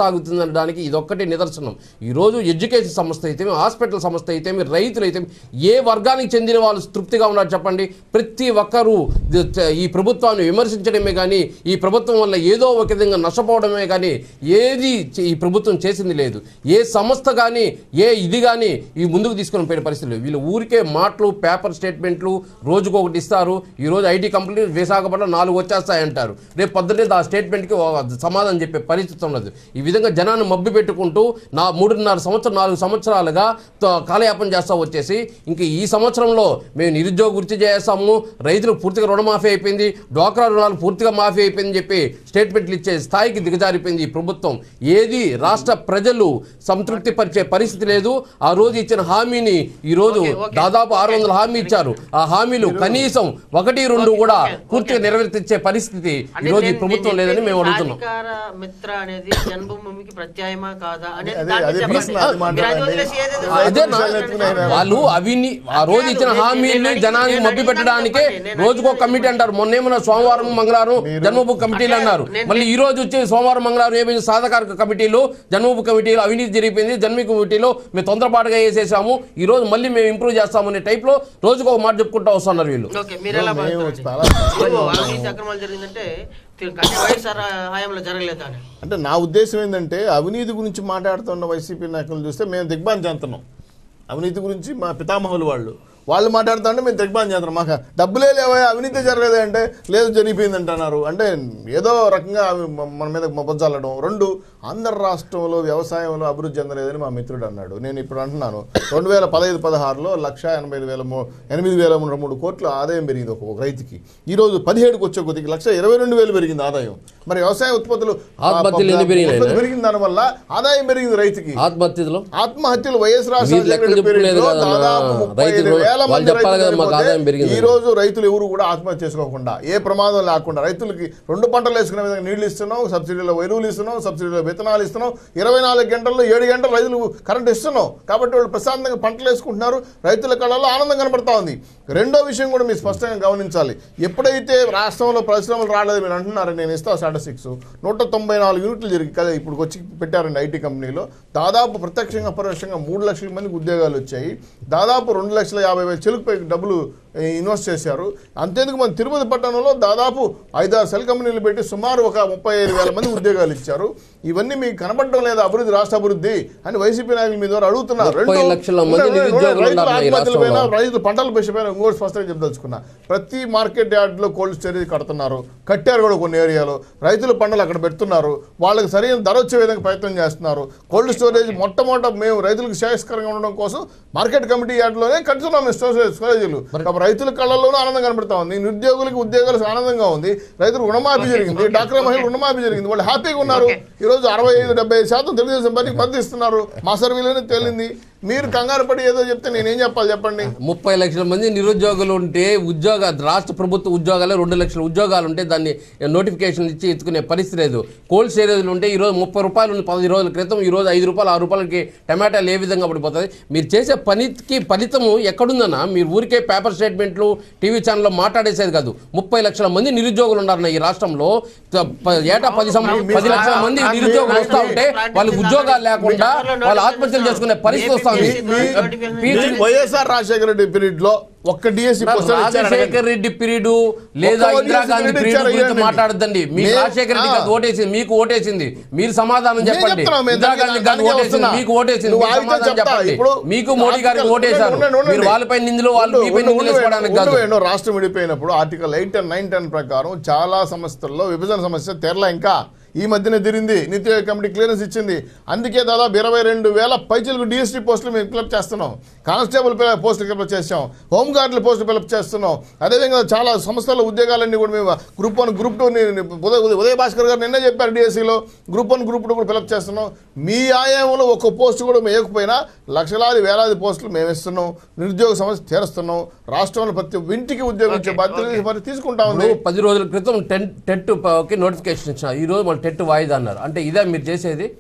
కొనసాగుతుంది అనడానికి ఇదొక్కటి నిదర్శనం ఈరోజు ఎడ్యుకేషన్ సంస్థ అయితే హాస్పిటల్ సంస్థ అయితే రైతులు అయితే ఏ వర్గానికి చెందిన వాళ్ళు తృప్తిగా ఉన్నారు చెప్పండి ప్రతి ఒక్కరూ ది- త- ఈ ప్రభుత్వాన్ని విమర్శించడమే కానీ ఈ ప్రభుత్వం వల్ల ఏదో ఒక విధంగా నష్టపోవడమే కానీ ఏది చే- ఈ ప్రభుత్వం చేసింది లేదు ఏ సంస్థ కానీ ఏ ఇది కానీ ఈ ముందుకు తీసుకొని పోయిన పరిస్థితి లేదు వీళ్ళు ఊరికే మాటలు పేపర్ స్టేట్మెంట్లు రోజుకు ఒకటి ఇస్తారు ఈ రోజు ఐటీ కంపెనీ విశాఖపట్నం నాలుగు వచ్చేస్తాయంటారు రేపు పొద్దున్నే ఆ స్టేట్మెంట్కి ఓ సమాధానం చెప్పే పరిస్థితి ఉండదు ఈ విధంగా జనాన్ని మబ్బి పెట్టుకుంటూ నా మూడున్నర సంవత్సరం నాలుగు సంవత్సరాలుగా త- కాలయాపన చేస్తా వచ్చేసి ఇంక ఈ సంవత్సరంలో మేము నిరుద్యోగ వృత్తి చేస్తాము రైతులకు పూర్తిగా రుణమాఫీ అయిపోయింది డ్వాక్రా రుణాలు పూర్తిగా మాఫీ అయిపోయిందని చెప్పి స్టేట్మెంట్లు ఇచ్చే స్థాయికి దిగజారిపోయింది ఈ ప్రభుత్వం ఏది రాష్ట్ర ప్రజలు సంతృప్తి పరిచే పరిస్థితి లేదు ఆ రోజు ఇచ్చిన హామీని ఈ రోజు ఓకే, ఓకే. దాదాపు ఆరు వందల హామీ ఇచ్చారు ఆ హామీలు కనీసం ఒకటి రెండు కూడా పూర్తిగా నెరవేర్తించే పరిస్థితి అంటే ఈ రోజు ఈ నేను- ప్రభుత్వం నేను లేదని మేము చెప్పేది అడుగుతున్నాం సాధికార మిత్ర అనేది జన్మభూమికి ప్రత్యాయమా కాదా అనేది అదే- దాన్ని అదే చెప్పండి. ప్రశ్న, అది మీరు అది మాట్లాడండి. వదిలేసి ఏదేదో రైతు అదే నా- విషయాలు ఎత్తుకునే వాళ్ళు అవిని ఆ రోజు ఇచ్చిన నేను- హామీల్ని నేను జనానికి అడిగిన- మభ్య నేను పెట్టడానికే అడిగిన చెప్పండి. రోజుకో నేను కమిటీ అంటారు మొన్నేమన్నా సోమవారం మంగళవారం జన్మభూ కమిటీలు అంటే అన్నారు నేను- మళ్ళీ ఈ రోజు వచ్చి సోమవారం మంగళవారం ఏమైంది సాధకారక కమిటీలు జన్మభూ కమిటీలు అవినీతి జరిగిపోయింది జన్మ కమిటీలో మేము తొందరపాటుగా వేసేసాము ఈ రోజు మళ్ళీ మేము ఇంప్రూవ్ చేస్తామనే టైప్ లో రోజుకు ఒక మాట చెప్పుకుంటూ వస్తున్నారు వీళ్ళు ఓకే మీరు ఎలా మేము భావిస్తారండి? చాలా ఓ, అవినీతి అక్రమాలు జరిగిందంటే తిరు- కానీ వైఎస్ఆర్ హయాంలో జరగలేదా అని అంటే నా ఉద్దేశం ఏంటంటే అవినీతి గురించి మాట్లాడుతున్న వైసీపీ నాయకులు చూస్తే మేము దిగ్బాన్ చెందుతున్నాం అవినీతి గురించి మా పితామహులు వాళ్ళు వాళ్ళు మాట్లాడుతుంటే మేము దిగ్బాన్ చేస్తున్నాం మాకు డబ్బులే లేవా అవినీతి జరగలేదే అంటే లేదు జరిగిపోయింది అంటున్నారు అంటే ఏదో రకంగా అవి మ- మన మీద మొప్పజల్లడం రెండు ఆంధ్ర రాష్ట్రంలో వ్యవసాయంలో అభివృద్ధి చెందలేదని మా మిత్రుడు అన్నాడు నేను ఇప్పుడు అంటున్నాను రెండు వేల పదహైదు పదహారులో లక్ష ఎనభై ఐదు వేల మూ- ఎనిమిది వేల మూడు మూడు కోట్ల ఆదాయం పెరిగింది ఒక ఒక రైతుకి ఈ రోజు పదిహేడుకి వచ్చే కొద్దికి లక్ష ఇరవై రెండు వేలు పెరిగింది ఆదాయం మరి వ్యవసాయ ఉత్పత్తులు ఆత్మహత్యలు ఎన్ని పెరిగినాయి? ఉత్పత్తి పెరిగిన దాని వల్ల ఆదాయం పెరిగింది రైతుకి ఆత్మహత్యలో ఆత్మహత్యలు వైఎస్ మీరు రాజశేఖర లెక్కలు రెడ్డి చెప్పుకోలేదు పీరియడ్లో కదన్నా. దాదాపు ముప్పై ఐదు రైతులు- వేల వాళ్ళు మంది చెప్పాలి కదా రైతులు మాకు చనిపోతే ఆదాయం పెరిగింది. ఈ రోజు రైతులు ఎవరు కూడా ఆత్మహత్య చేసుకోకుండా ఏ ప్రమాదం లేకుండా రైతులకి రెండు పంటలు వేసుకునే విధంగా నీళ్లు ఇస్తున్నాం సబ్సిడీలో ఎరువులు ఇస్తున్నాం సబ్సిడీలో విత్తనాలు ఇస్తున్నాం ఇరవై నాలుగు గంటల్లో ఏడు గంటలు రైతులు కరెంట్ ఇస్తున్నాం కాబట్టి వాళ్ళు ప్రశాంతంగా పంటలు వేసుకుంటున్నారు రైతుల కళలో ఆనందం కనబడతా ఉంది రెండో విషయం కూడా మీరు స్పష్టంగా గమనించాలి ఎప్పుడైతే రాష్ట్రంలో పరిశ్రమలు రాలేదు మీరు అంటున్నారు నేను ఇస్తా స్టాటిస్టిక్స్ నూట తొంభై నాలుగు యూనిట్లు జరిగి కదా ఇప్పుడు వచ్చి పెట్టారండి ఐటీ కంపెనీలో దాదాపు ప్రత్యక్షంగా అపరోక్షంగా మూడు లక్షల మందికి ఉద్యోగాలు వచ్చాయి దాదాపు రెండు లక్షల యాభై వేల చెలుకుపై డబ్బులు ఏ, ఇన్వెస్ట్ చేశారు అంతేందుకు మన తిరుపతి పట్టణంలో దాదాపు ఐదారు సెల్ కంపెనీలు పెట్టి సుమారు ఒక ముప్పై ఐదు వేల మంది ఉద్యోగాలు ఇచ్చారు ఇవన్నీ మీకు కనబడడం లేదా అభివృద్ధి రాష్ట్ర అభివృద్ధి అని వైసీపీ నాయకులు మీ ద్వారా అడుగుతున్నారు ముప్పై రెండు- లక్షల మంది రెండు- రెండు- నిరుద్యోగులు రైతుల ఉన్నారు ఈ ఆత్మహత్యల పైన, రాష్ట్రంలో. రైతులు పంటల పెంచిపోయిన ఇంకోటి స్పష్టంగా చెప్పదలుచుకున్నా ప్రతి మార్కెట్ యార్డ్లో కోల్డ్ స్టోరేజ్ కడుతున్నారు కట్టారు కూడా కొన్ని ఏరియాలో రైతుల పంటలు అక్కడ పెడుతున్నారు వాళ్ళకి సరైన ధర వచ్చే విధంగా ప్రయత్నం చేస్తున్నారు కోల్డ్ స్టోరేజ్ మొట్టమొదట మేము రైతులకు శ్రేయస్కరంగా ఉండడం కోసం మార్కెట్ కమిటీ యార్డ్లోనే కట్టుతున్నాం మేము స్టోరేజ్ స్టోరేజీలు కాబట్టి రైతుల కళ్ళల్లోనూ ఆనందం కనబడతా ఉంది నిరుద్యోగులకి ఉద్యోగాలు ఆనందంగా ఉంది రైతులు రుణమాఫీ జరిగింది డాక్టర్ మహిళలు రుణమాఫీ జరిగింది వాళ్ళు హ్యాపీగా ఉన్నారు ఈ రోజు అరవై ఐదు డెబ్బై ఐదు శాతం తెలుగుదేశం పార్టీకి మద్దతు ఇస్తున్నారు మా సర్వీలోనే తేలింది మీరు కంగారు పడి ఏదో చెప్తే నేనేం చెప్పాలి చెప్పండి ముప్పై లక్షల మంది నిరుద్యోగులు ఉంటే ఉద్యోగ రాష్ట్ర ప్రభుత్వ ఉద్యోగాలు రెండు లక్షల ఉద్యోగాలు ఉంటే దాన్ని నోటిఫికేషన్ ఇచ్చి ఎత్తుకునే పరిస్థితి లేదు కోల్డ్ స్టోరేజ్లు ఉంటే ఈరోజు ముప్పై రూపాయలు ఉంది పది రోజుల క్రితం ఈ రోజు ఐదు రూపాయలు ఆరు రూపాయలకి టమాటాలు ఏ విధంగా పడిపోతుంది మీరు చేసే పనికి ఫలితము ఎక్కడుందన్నా మీరు ఊరికే పేపర్ స్టేట్మెంట్లు టీవీ ఛానల్లో మాట్లాడేసేది కాదు ముప్పై లక్షల మంది నిరుద్యోగులు ఉన్నారన్న ఈ రాష్ట్రంలో త- ప- ఏటా పది సం- పది లక్షల మంది నిరుద్యోగులు వస్తూ ఉంటే వాళ్ళకి ఉద్యోగాలు లేకుండా వాళ్ళు ఆత్మహత్యలు చేసుకునే పరిస్థితి వస్తుంది మీ వైఎస్ఆర్ రాజశేఖర రెడ్డి పీరియడ్ లో ఒక్క డిఎస్సి రాజశేఖర్ రెడ్డి పీరియడ్ లేదా ఒక్క ఇందిరాగాంధీ డిఎస్సీ పీరియడ్ గురించి ఇచ్చారు, మాట్లాడద్దండి మీ మే- రాజశేఖర్ రెడ్డి ఆ. కాదు ఓటేసింది మీకు ఓటేసింది మీరు సమాధానం చెప్పండి చెప్తున్నాం, మేము ఇందిరాగాంధీ దానికి- గారు దానికే ఓటేసింది వస్తున్నా. మీకు ఓటేసింది నువ్వు మీరు ఆగితే సమాధానం చెప్తా. చెప్పండి ఇప్పుడు మీకు మోడీ గారికి ఆర్టికల్- ఓటేశారు ఉండండి, ఉండండి. మీరు వాళ్ళపై నిందులు వాళ్ళు ఉండు, మీపై ఉండు, నిందులు ఉండు, వేసుకోవడానికి ఉండు, కాదు ఉండు. రాష్ట్రం విడిపోయినప్పుడు article eight and nine ten ప్రకారం చాలా సంస్థల్లో విభజన సమస్య తెరల ఇంకా ఈ మధ్యన తిరింది నీతి ఆయోగ్ కమిటీ క్లియరెన్స్ ఇచ్చింది అందుకే దాదాపు ఇరవై రెండు వేల పైచలకు డిఎస్టీ పోస్టులు మేము ఫిలప్ చేస్తున్నాం కానిస్టేబుల్ పిల్ల- పోస్టులు ఫిలప్ చేస్తాం హోమ్ గార్డుల పోస్టులు ఫిలప్ చేస్తున్నాం అదేవిధంగా చాలా సంస్థల ఉద్యోగాలన్నీ కూడా మేము group one group two Udaya Udaya- Udaya Bhaskar గారు నిన్నే చెప్పారు డిఎస్సీలో గ్రూప్ వన్ గ్రూప్ టూ కూడా ఫిలప్ చేస్తున్నాం మీ ఆయామంలో ఒక్క పోస్ట్ కూడా మేము వేయకపోయినా లక్షలాది వేలాది పోస్టులు మేము ఇస్తున్నాం నిరుద్యోగ సమస్య తీరుస్తున్నాం రాష్ట్రంలో ప్రతి ఇంటికి ఉద్యోగం ఇచ్చే Okay, బాధ్యత మరి తీసుకుంటా ఉంది ఇప్పుడు పది రోజుల క్రితం టెన్ టెట్ కి నోటిఫికేషన్ ఇచ్చిన ఈ రోజు మన టెట్ వాయిదా అన్నారు అంటే ఇదే మీరు చేసేది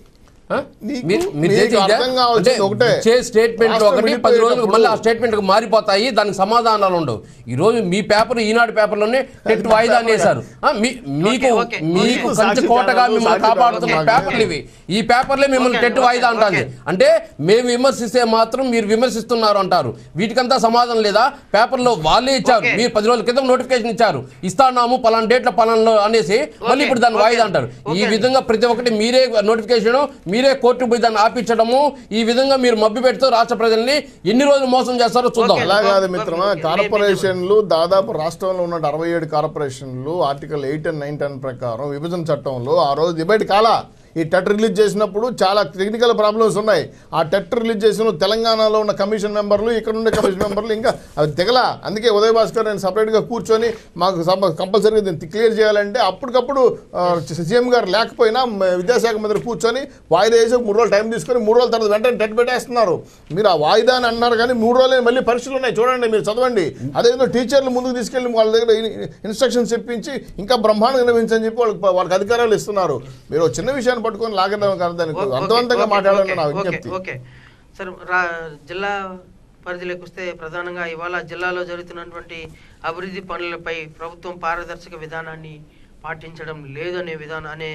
ఆ? నీకు- మీరు- మీరు నీకు చేసేది ఇదే? అర్థం కావాల్సింది అంటే ఒకటే. ఇచ్చే స్టేట్మెంట్ రాష్ట్రం ఒకటి పది విడిపోయేటప్పుడు- రోజులకు మళ్ళీ ఆ స్టేట్మెంట్ మారిపోతాయి దానికి సమాధానాలు ఉండవు ఈ రోజు మీ పేపర్ ఈనాడు పేపర్లోనే టెట్ వాయిదా వేశారు ఆ, మీ- మీకు ఓకే, మీకు ఓకే. కంచె సాక్షి కోటగా ఛానల్, మిమ్మల్ని సాక్షి కాపాడుతున్న ఛానల్ పేపర్లు ఇవి ఈ పేపర్లే మిమ్మల్ని ఓకే, టెట్ ఓకే, వాయిదా అంటుంది ఓకే. అంటే మేము విమర్శిస్తే మాత్రం మీరు విమర్శిస్తున్నారు అంటారు వీటికంతా సమాధానం లేదా పేపర్లో వాళ్ళే ఇచ్చారు ఓకే. మీరు పది రోజుల క్రితం నోటిఫికేషన్ ఇచ్చారు ఇస్తాన్నాము పలానా డేట్ల పలానా అనేసి మళ్ళీ ఇప్పుడు దాన్ని ఓకే. వాయిదా అంటారు ఈ ఓకే. విధంగా ప్రతి ఒక్కటి మీరే నోటిఫికేషన్ మీరే కోర్టు పోయి దాన్ని ఆపించడము ఈ విధంగా మీరు మభ్య పెడుతూ రాష్ట్ర ప్రజల్ని ఎన్ని రోజులు మోసం చేస్తారో చూద్దాం ఓకే. అలా కాదు ఓకే, మిత్రమా ఓకే, ఓకే. కార్పొరేషన్లు దాదాపు రాష్ట్రంలో ఉన్న అరవై ఏడు కార్పొరేషన్లు article eight and nine ten ప్రకారం విభజన చట్టంలో ఆ రోజు డిబేట్ కాలా ఈ టెట్ రిలీజ్ చేసినప్పుడు చాలా టెక్నికల్ ప్రాబ్లమ్స్ ఉన్నాయి ఆ టెట్ రిలీజ్ చేసిన తెలంగాణలో ఉన్న కమిషన్ మెంబర్లు ఇక్కడ ఉండే కమిషన్ మెంబర్లు ఇంకా అవి తెగల అందుకే ఉదయ్ భాస్కర్ నేను సపరేట్గా కూర్చొని మాకు కంపల్సరీగా దీన్ని క్లియర్ చేయాలంటే అప్పటికప్పుడు సీఎం గారు లేకపోయినా మ- విద్యాశాఖ మంత్రి కూర్చొని వాయిదా వేసి ఒక మూడు రోజులు టైం తీసుకొని మూడు రోజుల తర్వాత వెంటనే టెట్ పెట్టేస్తున్నారు మీరు ఆ వాయిదా అని అన్నారు కానీ మూడు రోజులు మళ్ళీ పరీక్షలు ఉన్నాయి చూడండి మీరు చదవండి అదేవిధంగా టీచర్లు ముందుకు తీసుకెళ్ళి వాళ్ళ దగ్గర ఇన్స్ట్రక్షన్స్ చెప్పించి ఇంకా బ్రహ్మాండంగా నిర్వహించని చెప్పి వాళ్ళకి వాళ్ళకి అధికారాలు ఇస్తున్నారు మీరు ఒక చిన్న విషయాన్ని పట్టుకొని లాగడం కాదు దానికి ఓకే, అర్థవంతంగా ఓకే, మాట్లాడాలని నా ఓకే, విజ్ఞప్తి ఓకే సార్ రా జిల్లా పరిధిలోకి వస్తే ప్రధానంగా ఇవాళ జిల్లాలో జరుగుతున్నటువంటి అభివృద్ధి పనులపై ప్రభుత్వం పారదర్శక విధానాన్ని పాటించడం లేదు అనే విధానం అనే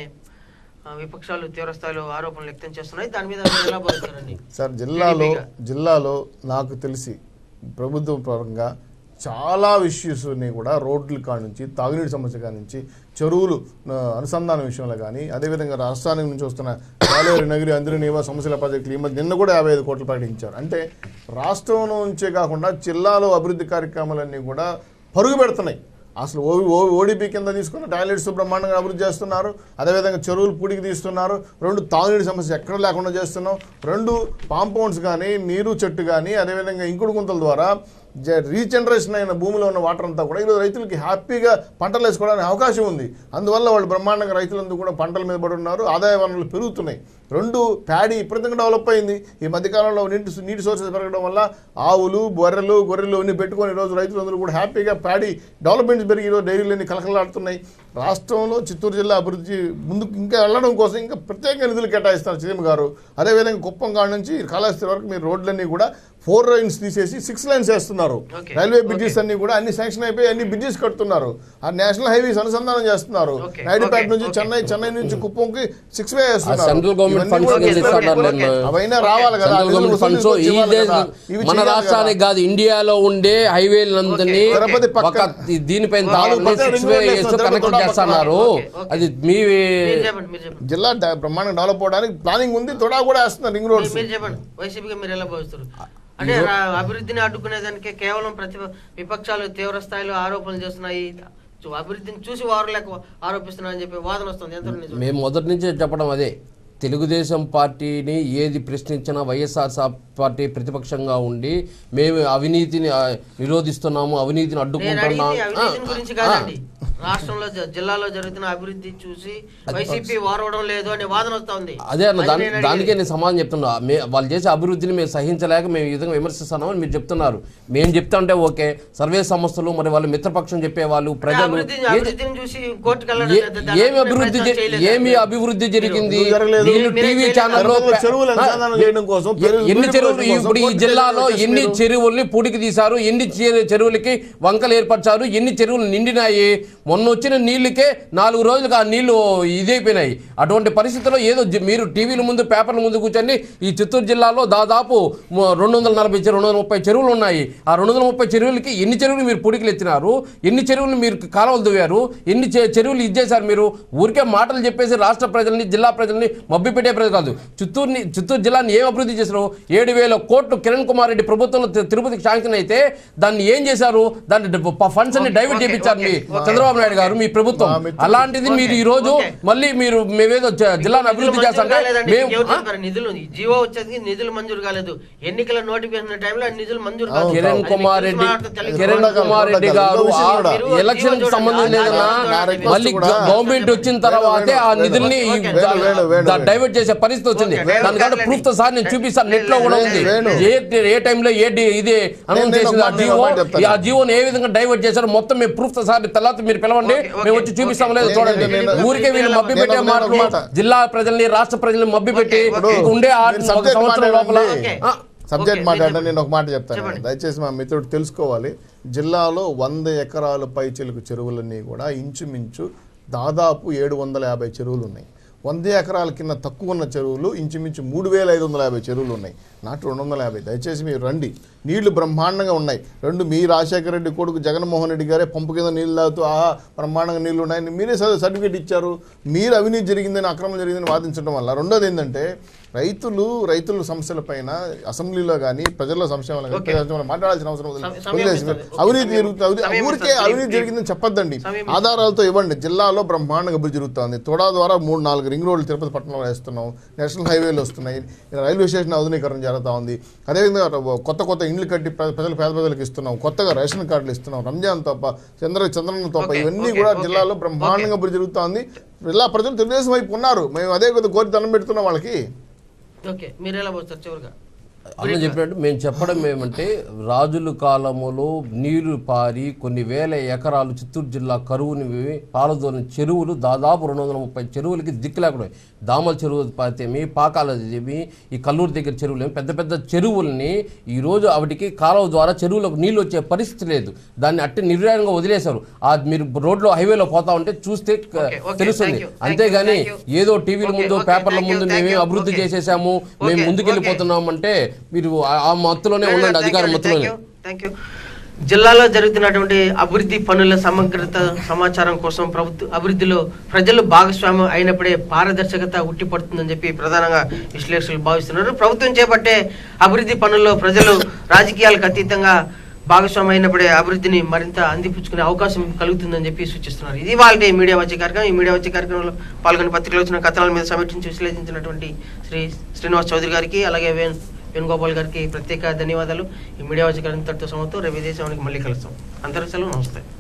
ఆ, విపక్షాలు తీవ్రస్థాయిలో ఆరోపణలు వ్యక్తం చేస్తున్నాయి దాని మీద మీరు ఎలా భావిస్తారండి సార్ జిల్లాలో టీడీపీగా. జిల్లాలో నాకు తెలిసి ప్రభుత్వ పరంగా చాలా ఇష్యూస్ని కూడా రోడ్ల కాడ నుంచి తాగునీటి సమస్య కాడ నుంచి చెరువులు ఆ, అనుసంధానం విషయంలో కానీ అదేవిధంగా రాష్ట్రానికి నుంచి వస్తున్న కాలేరు నగిరి అందరి నియమ సమస్యల ప్రాజెక్టులు ఈ మధ్య నిన్న కూడా యాభై ఐదు కోట్లు ప్రకటించారు అంటే రాష్ట్రం నుంచే కాకుండా జిల్లాలో అభివృద్ధి కార్యక్రమాలన్నీ కూడా పరుగు పెడుతున్నాయి అసలు ఓ ఓ ఓడిపి కింద తీసుకున్న టాయిలెట్స్ బ్రహ్మాండంగా అభివృద్ధి చేస్తున్నారు అదేవిధంగా చెరువులు పూడికి తీస్తున్నారు రెండు తాగునీటి సమస్య ఎక్కడ లేకుండా చేస్తున్నాం రెండు కాంపౌండ్స్ కానీ నీరు చెట్టు కానీ అదేవిధంగా ఇంకుడు గుంతల ద్వారా జ- రీజనరేషన్ అయిన భూమిలో ఉన్న వాటర్ అంతా కూడా ఈరోజు రైతులకి హ్యాపీగా పంటలు వేసుకోవడానికి అవకాశం ఉంది అందువల్ల వాళ్ళు బ్రహ్మాండంగా రైతులందరూ కూడా పంటల మీద పడి ఉన్నారు ఆదాయ వనరులు పెరుగుతున్నాయి రెండు ప్యాడీ విపరీతంగా డెవలప్ అయింది ఈ మధ్యకాలంలో నీటి నీటి సోర్సెస్ పెరగడం వల్ల ఆవులు బొర్రెలు గొర్రెలు అన్ని పెట్టుకొని ఈరోజు రైతులందరూ కూడా హ్యాపీగా ప్యాడీ డెవలప్మెంట్స్ పెరిగి ఈరోజు డైరీలన్నీ కలకలాడుతున్నాయి రాష్ట్రంలో చిత్తూరు జిల్లా అభివృద్ధి ముందుకు ఇంకా వెళ్ళడం కోసం ఇంకా ప్రత్యేక నిధులు కేటాయిస్తారు సీఎం గారు అదేవిధంగా కుప్పం కాడ నుంచి కాళహస్తి వరకు మీరు రోడ్లన్నీ కూడా ఫోర్ లైన్స్ తీసేసి సిక్స్ లైన్స్ వేస్తున్నారు Okay. రైల్వే బ్రిడ్జెస్ అన్ని కూడా అన్ని శాంక్షన్ అయిపోయి అన్ని బ్రిడ్జెస్ కడుతున్నారు ఆ నేషనల్ హైవేస్ అనుసంధానం చేస్తున్నారు Okay. నాయుడుపేట Okay. నుంచి Okay. చెన్నై చెన్నై నుంచి కుప్పంకి సిక్స్ వే వేస్తున్నారు సెంట్రల్ గవర్నమెంట్ ఇవన్నీ ఫండ్స్ కూడా కింద ఇస్తున్నారు. ఇస్తున్నారు ఓకే, నేను. అవైనా రావాలి కదా సెంట్రల్ నిధులు గవర్నమెంట్ ఫండ్స్ వసూలు ఈ ఇవ్వాలి దేశ కదా. ఇవి మన చేయాలి రాష్ట్రానికి కదా. కాదు ఇండియాలో ఉండే హైవేలందరినీ ఓకే, ఓకే. తిరుపతి ఒక పక్కన- దీనిపైన ఓకే, తాళం ఓకే. సిక్స్ వే వేస్తూ తిరుపతి కనెక్ట్ పక్కన- చేస్తున్నారు ఓకే, ఓకే. అది మీ మీరు చెప్పండి మీరు చెప్పండి జిల్లా డ- బ్రహ్మాండంగా డెవలప్ అవడానికి ప్లానింగ్ ఉంది తొడా కూడా వేస్తున్నారు రింగ్ రోడ్స్ మీరు చెప్పండి వైసీపీగా మీరు ఎలా భావిస్తారు అంటే రా- అభివృద్ధిని అడ్డుకునేదానికి కేవలం ప్రతి విపక్షాలు తీవ్ర స్థాయిలో ఆరోపణలు చేస్తున్నాయి చూ- అభివృద్ధిని చూసి వారు లేక ఆరోపిస్తున్నారని చెప్పి వాదన వస్తుంది ఎంత నిజం మేము మొదటి నుంచే చెప్పడం అదే తెలుగుదేశం పార్టీని ఏది ప్రశ్నించినా వైఎస్ఆర్ పార్టీ ప్రతిపక్షంగా ఉండి మేము అవినీతిని ఆ, నిరోధిస్తున్నాము అవినీతిని నేను అడ్డుకుంటున్నాం అడిగింది అవినీతిని గురించి కాదండి రాష్ట్రంలో జ- జిల్లాలో జరుగుతున్న అభివృద్ధి చూసి వైసీపీ వారవడం లేదు అనే వాదన వస్తుంది అదే అన్న అది దాని నేను దానికే అడిగేది. నేను సమాధానం చెప్తున్నా మే వాళ్ళు చేసే అభివృద్ధిని మేము సహించలేక మేము ఈ విధంగా విమర్శిస్తున్నామని మీరు చెప్తున్నారు మేము చెప్తా ఉంటే ఓకే సర్వే సంస్థలు మరి వాళ్ళు మిత్రపక్షం చెప్పేవాళ్ళు ప్రజలు అభివృద్ధిని ఏది- అభివృద్ధిని చూసి కోర్టుకు వెళ్ళడం ఏ- లేదు. దాని ఏమి మీద అభివృద్ధి ప్రయత్నం జరి- చేయలేదు. ఏమి అభివృద్ధి జరిగింది ఎందుకు జరగలేదు? వీళ్ళు మీరే టీవీ చేయలేదు. ఛానల్లో తిరుపతిలో చెరువులు అనుసంధానం చేయడం కోసం, ఎ- చెరువులు ఎన్ని నీటి చెరువులు కోసం ఇప్పుడు ఈ కోర్టు జిల్లాలో కేసులు ఎన్ని చేశారు. చెరువుల్ని పూడికి తీశారు ఎన్ని చెరు- చెరువులకి వంకలు ఏర్పరిచారు ఎన్ని చెరువులు నిండినాయి మొన్న వచ్చిన నీళ్ళకే నాలుగు రోజులకు ఆ నీళ్లు ఇదైపోయినాయి అటువంటి పరిస్థితుల్లో ఏదో జి- మీరు టీవీల ముందు పేపర్ల ముందు కూర్చొని ఈ చిత్తూరు జిల్లాలో దాదాపు మ- రెండు వందల నలభై చెరు- రెండు వందల ముప్పై చెరువులు ఉన్నాయి ఆ రెండు వందల ముప్పై చెరువులకి ఎన్ని చెరువులు మీరు పూడికలు ఎత్తినారు ఎన్ని చెరువులు మీరు కాలువలు దువ్వారు ఎన్ని చె- చెరువులు ఇచ్చేశారు మీరు ఊరికే మాటలు చెప్పేసి రాష్ట్ర ప్రజల్ని జిల్లా ప్రజల్ని మబ్బి పెట్టే ప్రజలు కాదు చిత్తూరుని చిత్తూరు జిల్లాని ఏం అభివృద్ధి చేశారు ఏడు వేల కోట్లు కిరణ్ కుమార్ రెడ్డి ప్రభుత్వంలో తి- తిరుపతికి శాంక్షన్ అయితే దాన్ని ఏం చేశారు దాన్ని ఫండ్స్ అన్ని ఓకే, డైవర్ట్ ఓకే, చేయించారు మీ ఓకే, ఓకే. చంద్రబాబు నాయుడు గారు మీ ప్రభుత్వం మా మిత్రులు- అలాంటిది మీరు ఈ రోజు ఓకే. మళ్ళీ మీరు మేమేదో జ- జిల్లాను అభివృద్ధి నిధులు చేస్తాంటే మంజూరు కాలేదండి. మేము ఎవరు ఆ? చెప్పారు? నిధులు జీవో వచ్చేది నిధులు మంజూరు కాలేదు ఎన్నికల నోటిఫికేషన్ టైంలో ఆ నిధులు మంజూరు కాలేదు. కిరణ్ అది కుమార్ మీకు రెడ్డి మాట్లాడితే తెలియదు. కిరణ్ చూడగలరు, కుమార్ రెడ్డి చూడగలరు. గారు ఇంకో విషయం ఆ కూడా. ఎలక్షన్ జీవో సంబంధం చూడండి. లేదన్నా నా రిక్వెస్ట్ మళ్ళీ కూడా. గవర్నమెంట్ వచ్చిన తర్వాతే ఆ వేణు, నిధుల్ని వేణు, వేణు, వేణు, వేణు. డైవర్ట్ చేసే పరిస్థితి వచ్చింది ఓకే, వేణు దానికంటే కాదులేండి. ప్రూఫ్ తో సార్ నేను చూపిస్తాను నెట్ లో కూడా ఉంది వేణు. ఏ ఏ టైంలో ఏ డి- ఇది అనౌన్స్ నేను చేసింది ఆ ఒక మాట జీవో చెప్తాను. ఆ జీవోని ఏ విధంగా డైవర్ట్ చేశారో మొత్తం మేము ప్రూఫ్ తో సార్ తర్వాత మీరు పిలవండి ఓకే, ఓకే, మేము వచ్చి చూపిస్తాం లేదు ఓకే. చూడండి నేను- నేను- ఊరికే వీళ్ళు మబ్బి నేను పెట్టే ఒక- నేను ఒక మాటలు మాట. జిల్లా ప్రజల్ని రాష్ట్ర ప్రజల్ని మబ్బి పెట్టి ఓకే, ఓకే. ఉండే ఆ నేను ఒక subject సంవత్సరం లోపల మాట్లాడండి. ఆ, సబ్జెక్ట్ ఓకే, మాట్లాడండి మీరు నేను ఒక మాట చెప్తాను చెప్పండి. దయచేసి మా మిత్రుడు తెలుసుకోవాలి జిల్లాలో వంద ఎకరాల పై చెలుకు చెరువులన్నీ కూడా ఇంచుమించు దాదాపు ఏడు వందల యాభై చెరువులు ఉన్నాయి వంద ఎకరాల కింద తక్కువ ఉన్న చెరువులు ఇంచుమించు మూడు వేల ఐదు వందల యాభై చెరువులు ఉన్నాయి నాటు రెండు వందల యాభై దయచేసి మీరు రండి నీళ్లు బ్రహ్మాండంగా ఉన్నాయి రెండు మీ రాజశేఖర రెడ్డి కొడుకు జగన్మోహన్ రెడ్డి గారే పంపు కింద నీళ్ళు తాగుతూ ఆహా బ్రహ్మాండంగా నీళ్లు ఉన్నాయని మీరే స- సర్టిఫికేట్ ఇచ్చారు మీరు అవినీతి జరిగిందని అక్రమం జరిగిందని వాదించడం వల్ల రెండోది ఏంటంటే రైతులు రైతుల సమస్యల పైన అసెంబ్లీలో కానీ ప్రజల సంక్షేమాల కానీ, ఓకే. ప్రజల సంక్షేమాల మాట్లాడాల్సిన అవసరం వదిలే- సమయం వదిలేసి ఇస్తుంది. అవినీతి సమయం- జరుగుతుంది అవినీతి- సమయం ఊరికే ఇస్తుంది. అవినీతి ప్లీజ్. జరిగిందని చెప్పొద్దండి సమయం ఆధారాలతో ఇవ్వండి జిల్లాలో బ్రహ్మాండంగా అభివృద్ధి జరుగుతుంది తోడా ద్వారా మూడు నాలుగు రింగ్ రోడ్లు తిరుపతి పట్టణంలో వేస్తున్నాం నేషనల్ హైవేలు వస్తున్నాయి రైల్వే స్టేషన్ ఆధునీకరణ జరుగుతూ ఉంది అదేవిధంగా కొత్త కొత్త ఇండ్లు కట్టి ప్ర- ప్రజలు పేద ప్రజలకు ఇస్తున్నాం కొత్తగా రేషన్ కార్డులు ఇస్తున్నాం రంజాన్ తప్ప చంద్ర చంద్రన్న తప్ప ఓకే, ఇవన్నీ ఓకే, కూడా ఓకే. జిల్లాలో బ్రహ్మాండంగా అభివృద్ధి జరుగుతుంది జిల్లా ప్రజలు తెలుగుదేశం వైపు ఉన్నారు మేము అదే కొద్ది కోరి దండం పెడుతున్నాం వాళ్ళకి ఓకే మీరు ఎలా పోస్తారు చివరిగా అన్న చెప్పినట్టు మేము చెప్పడం ఏమంటే రాజుల కాలములో నీరు పారి కొన్ని వేల ఎకరాలు చిత్తూరు జిల్లా కరువుని పాలదోని చెరువులు దాదాపు రెండు వందల ముప్పై చెరువులకి దిక్కు లేకుండా పోయాయి. దామల చెరువు పాతేమి పాకాల ఏమి ఈ కల్లూరు దగ్గర చెరువులు ఏమి పెద్ద పెద్ద చెరువుల్ని ఈ రోజు వాటికి కాలువ ద్వారా చెరువులకు నీళ్లు వచ్చే పరిస్థితి లేదు దాన్ని అట్టి నిర్వహణగా వదిలేశారు ఆ మీరు రోడ్లో హైవేలో పోతా ఉంటే చూస్తే క- ఓకే, ఓకే, తెలుస్తుంది thank you, thank అంతేగాని you, thank you. ఏదో టీవీల ఓకే, ముందు ఓకే, పేపర్ల thank you, ముందు thank మేమే you, అభివృద్ధి ఓకే. చేసేసాము మేము ఓకే, ముందుకెళ్ళిపోతున్నాం అంటే మీరు ఆ- ఆ మత్తులోనే ఉండండి అధికార మత్తులోనే థ్యాంక్ యూ జిల్లాలో జరుగుతున్నటువంటి అభివృద్ధి పనుల సమగ్రత సమాచారం కోసం ప్రభుత్వ అభివృద్ధిలో ప్రజలు భాగస్వామ్యం అయినప్పుడే పారదర్శకత ఉట్టిపడుతుందని చెప్పి ప్రధానంగా విశ్లేషకులు భావిస్తున్నారు ప్రభుత్వం చేపట్టే అభివృద్ధి పనుల్లో ప్రజలు రాజకీయాలకు అతీతంగా భాగస్వామ్యం అయినప్పుడే అభివృద్ధిని మరింత అందిపుచ్చుకునే అవకాశం కలుగుతుందని చెప్పి సూచిస్తున్నారు ఇది వాళ్ళ మీడియా వచ్చే కార్యక్రమం ఈ మీడియా వచ్చే కార్యక్రమంలో పాల్గొని పత్రికలో వచ్చిన కథనాల మీద సమీక్షించి విశ్లేషించినటువంటి శ్రీ శ్రీనివాస్ చౌదరి గారికి అలాగే వేణు వేణుగోపాల్ గారికి ప్రత్యేక ధన్యవాదాలు ఈ మీడియా వచ్చే కార్యక్రమం తడితో సమతో రేపు విదేశానికి మళ్ళీ కలుస్తాం అందరికీ సెలవు నమస్తే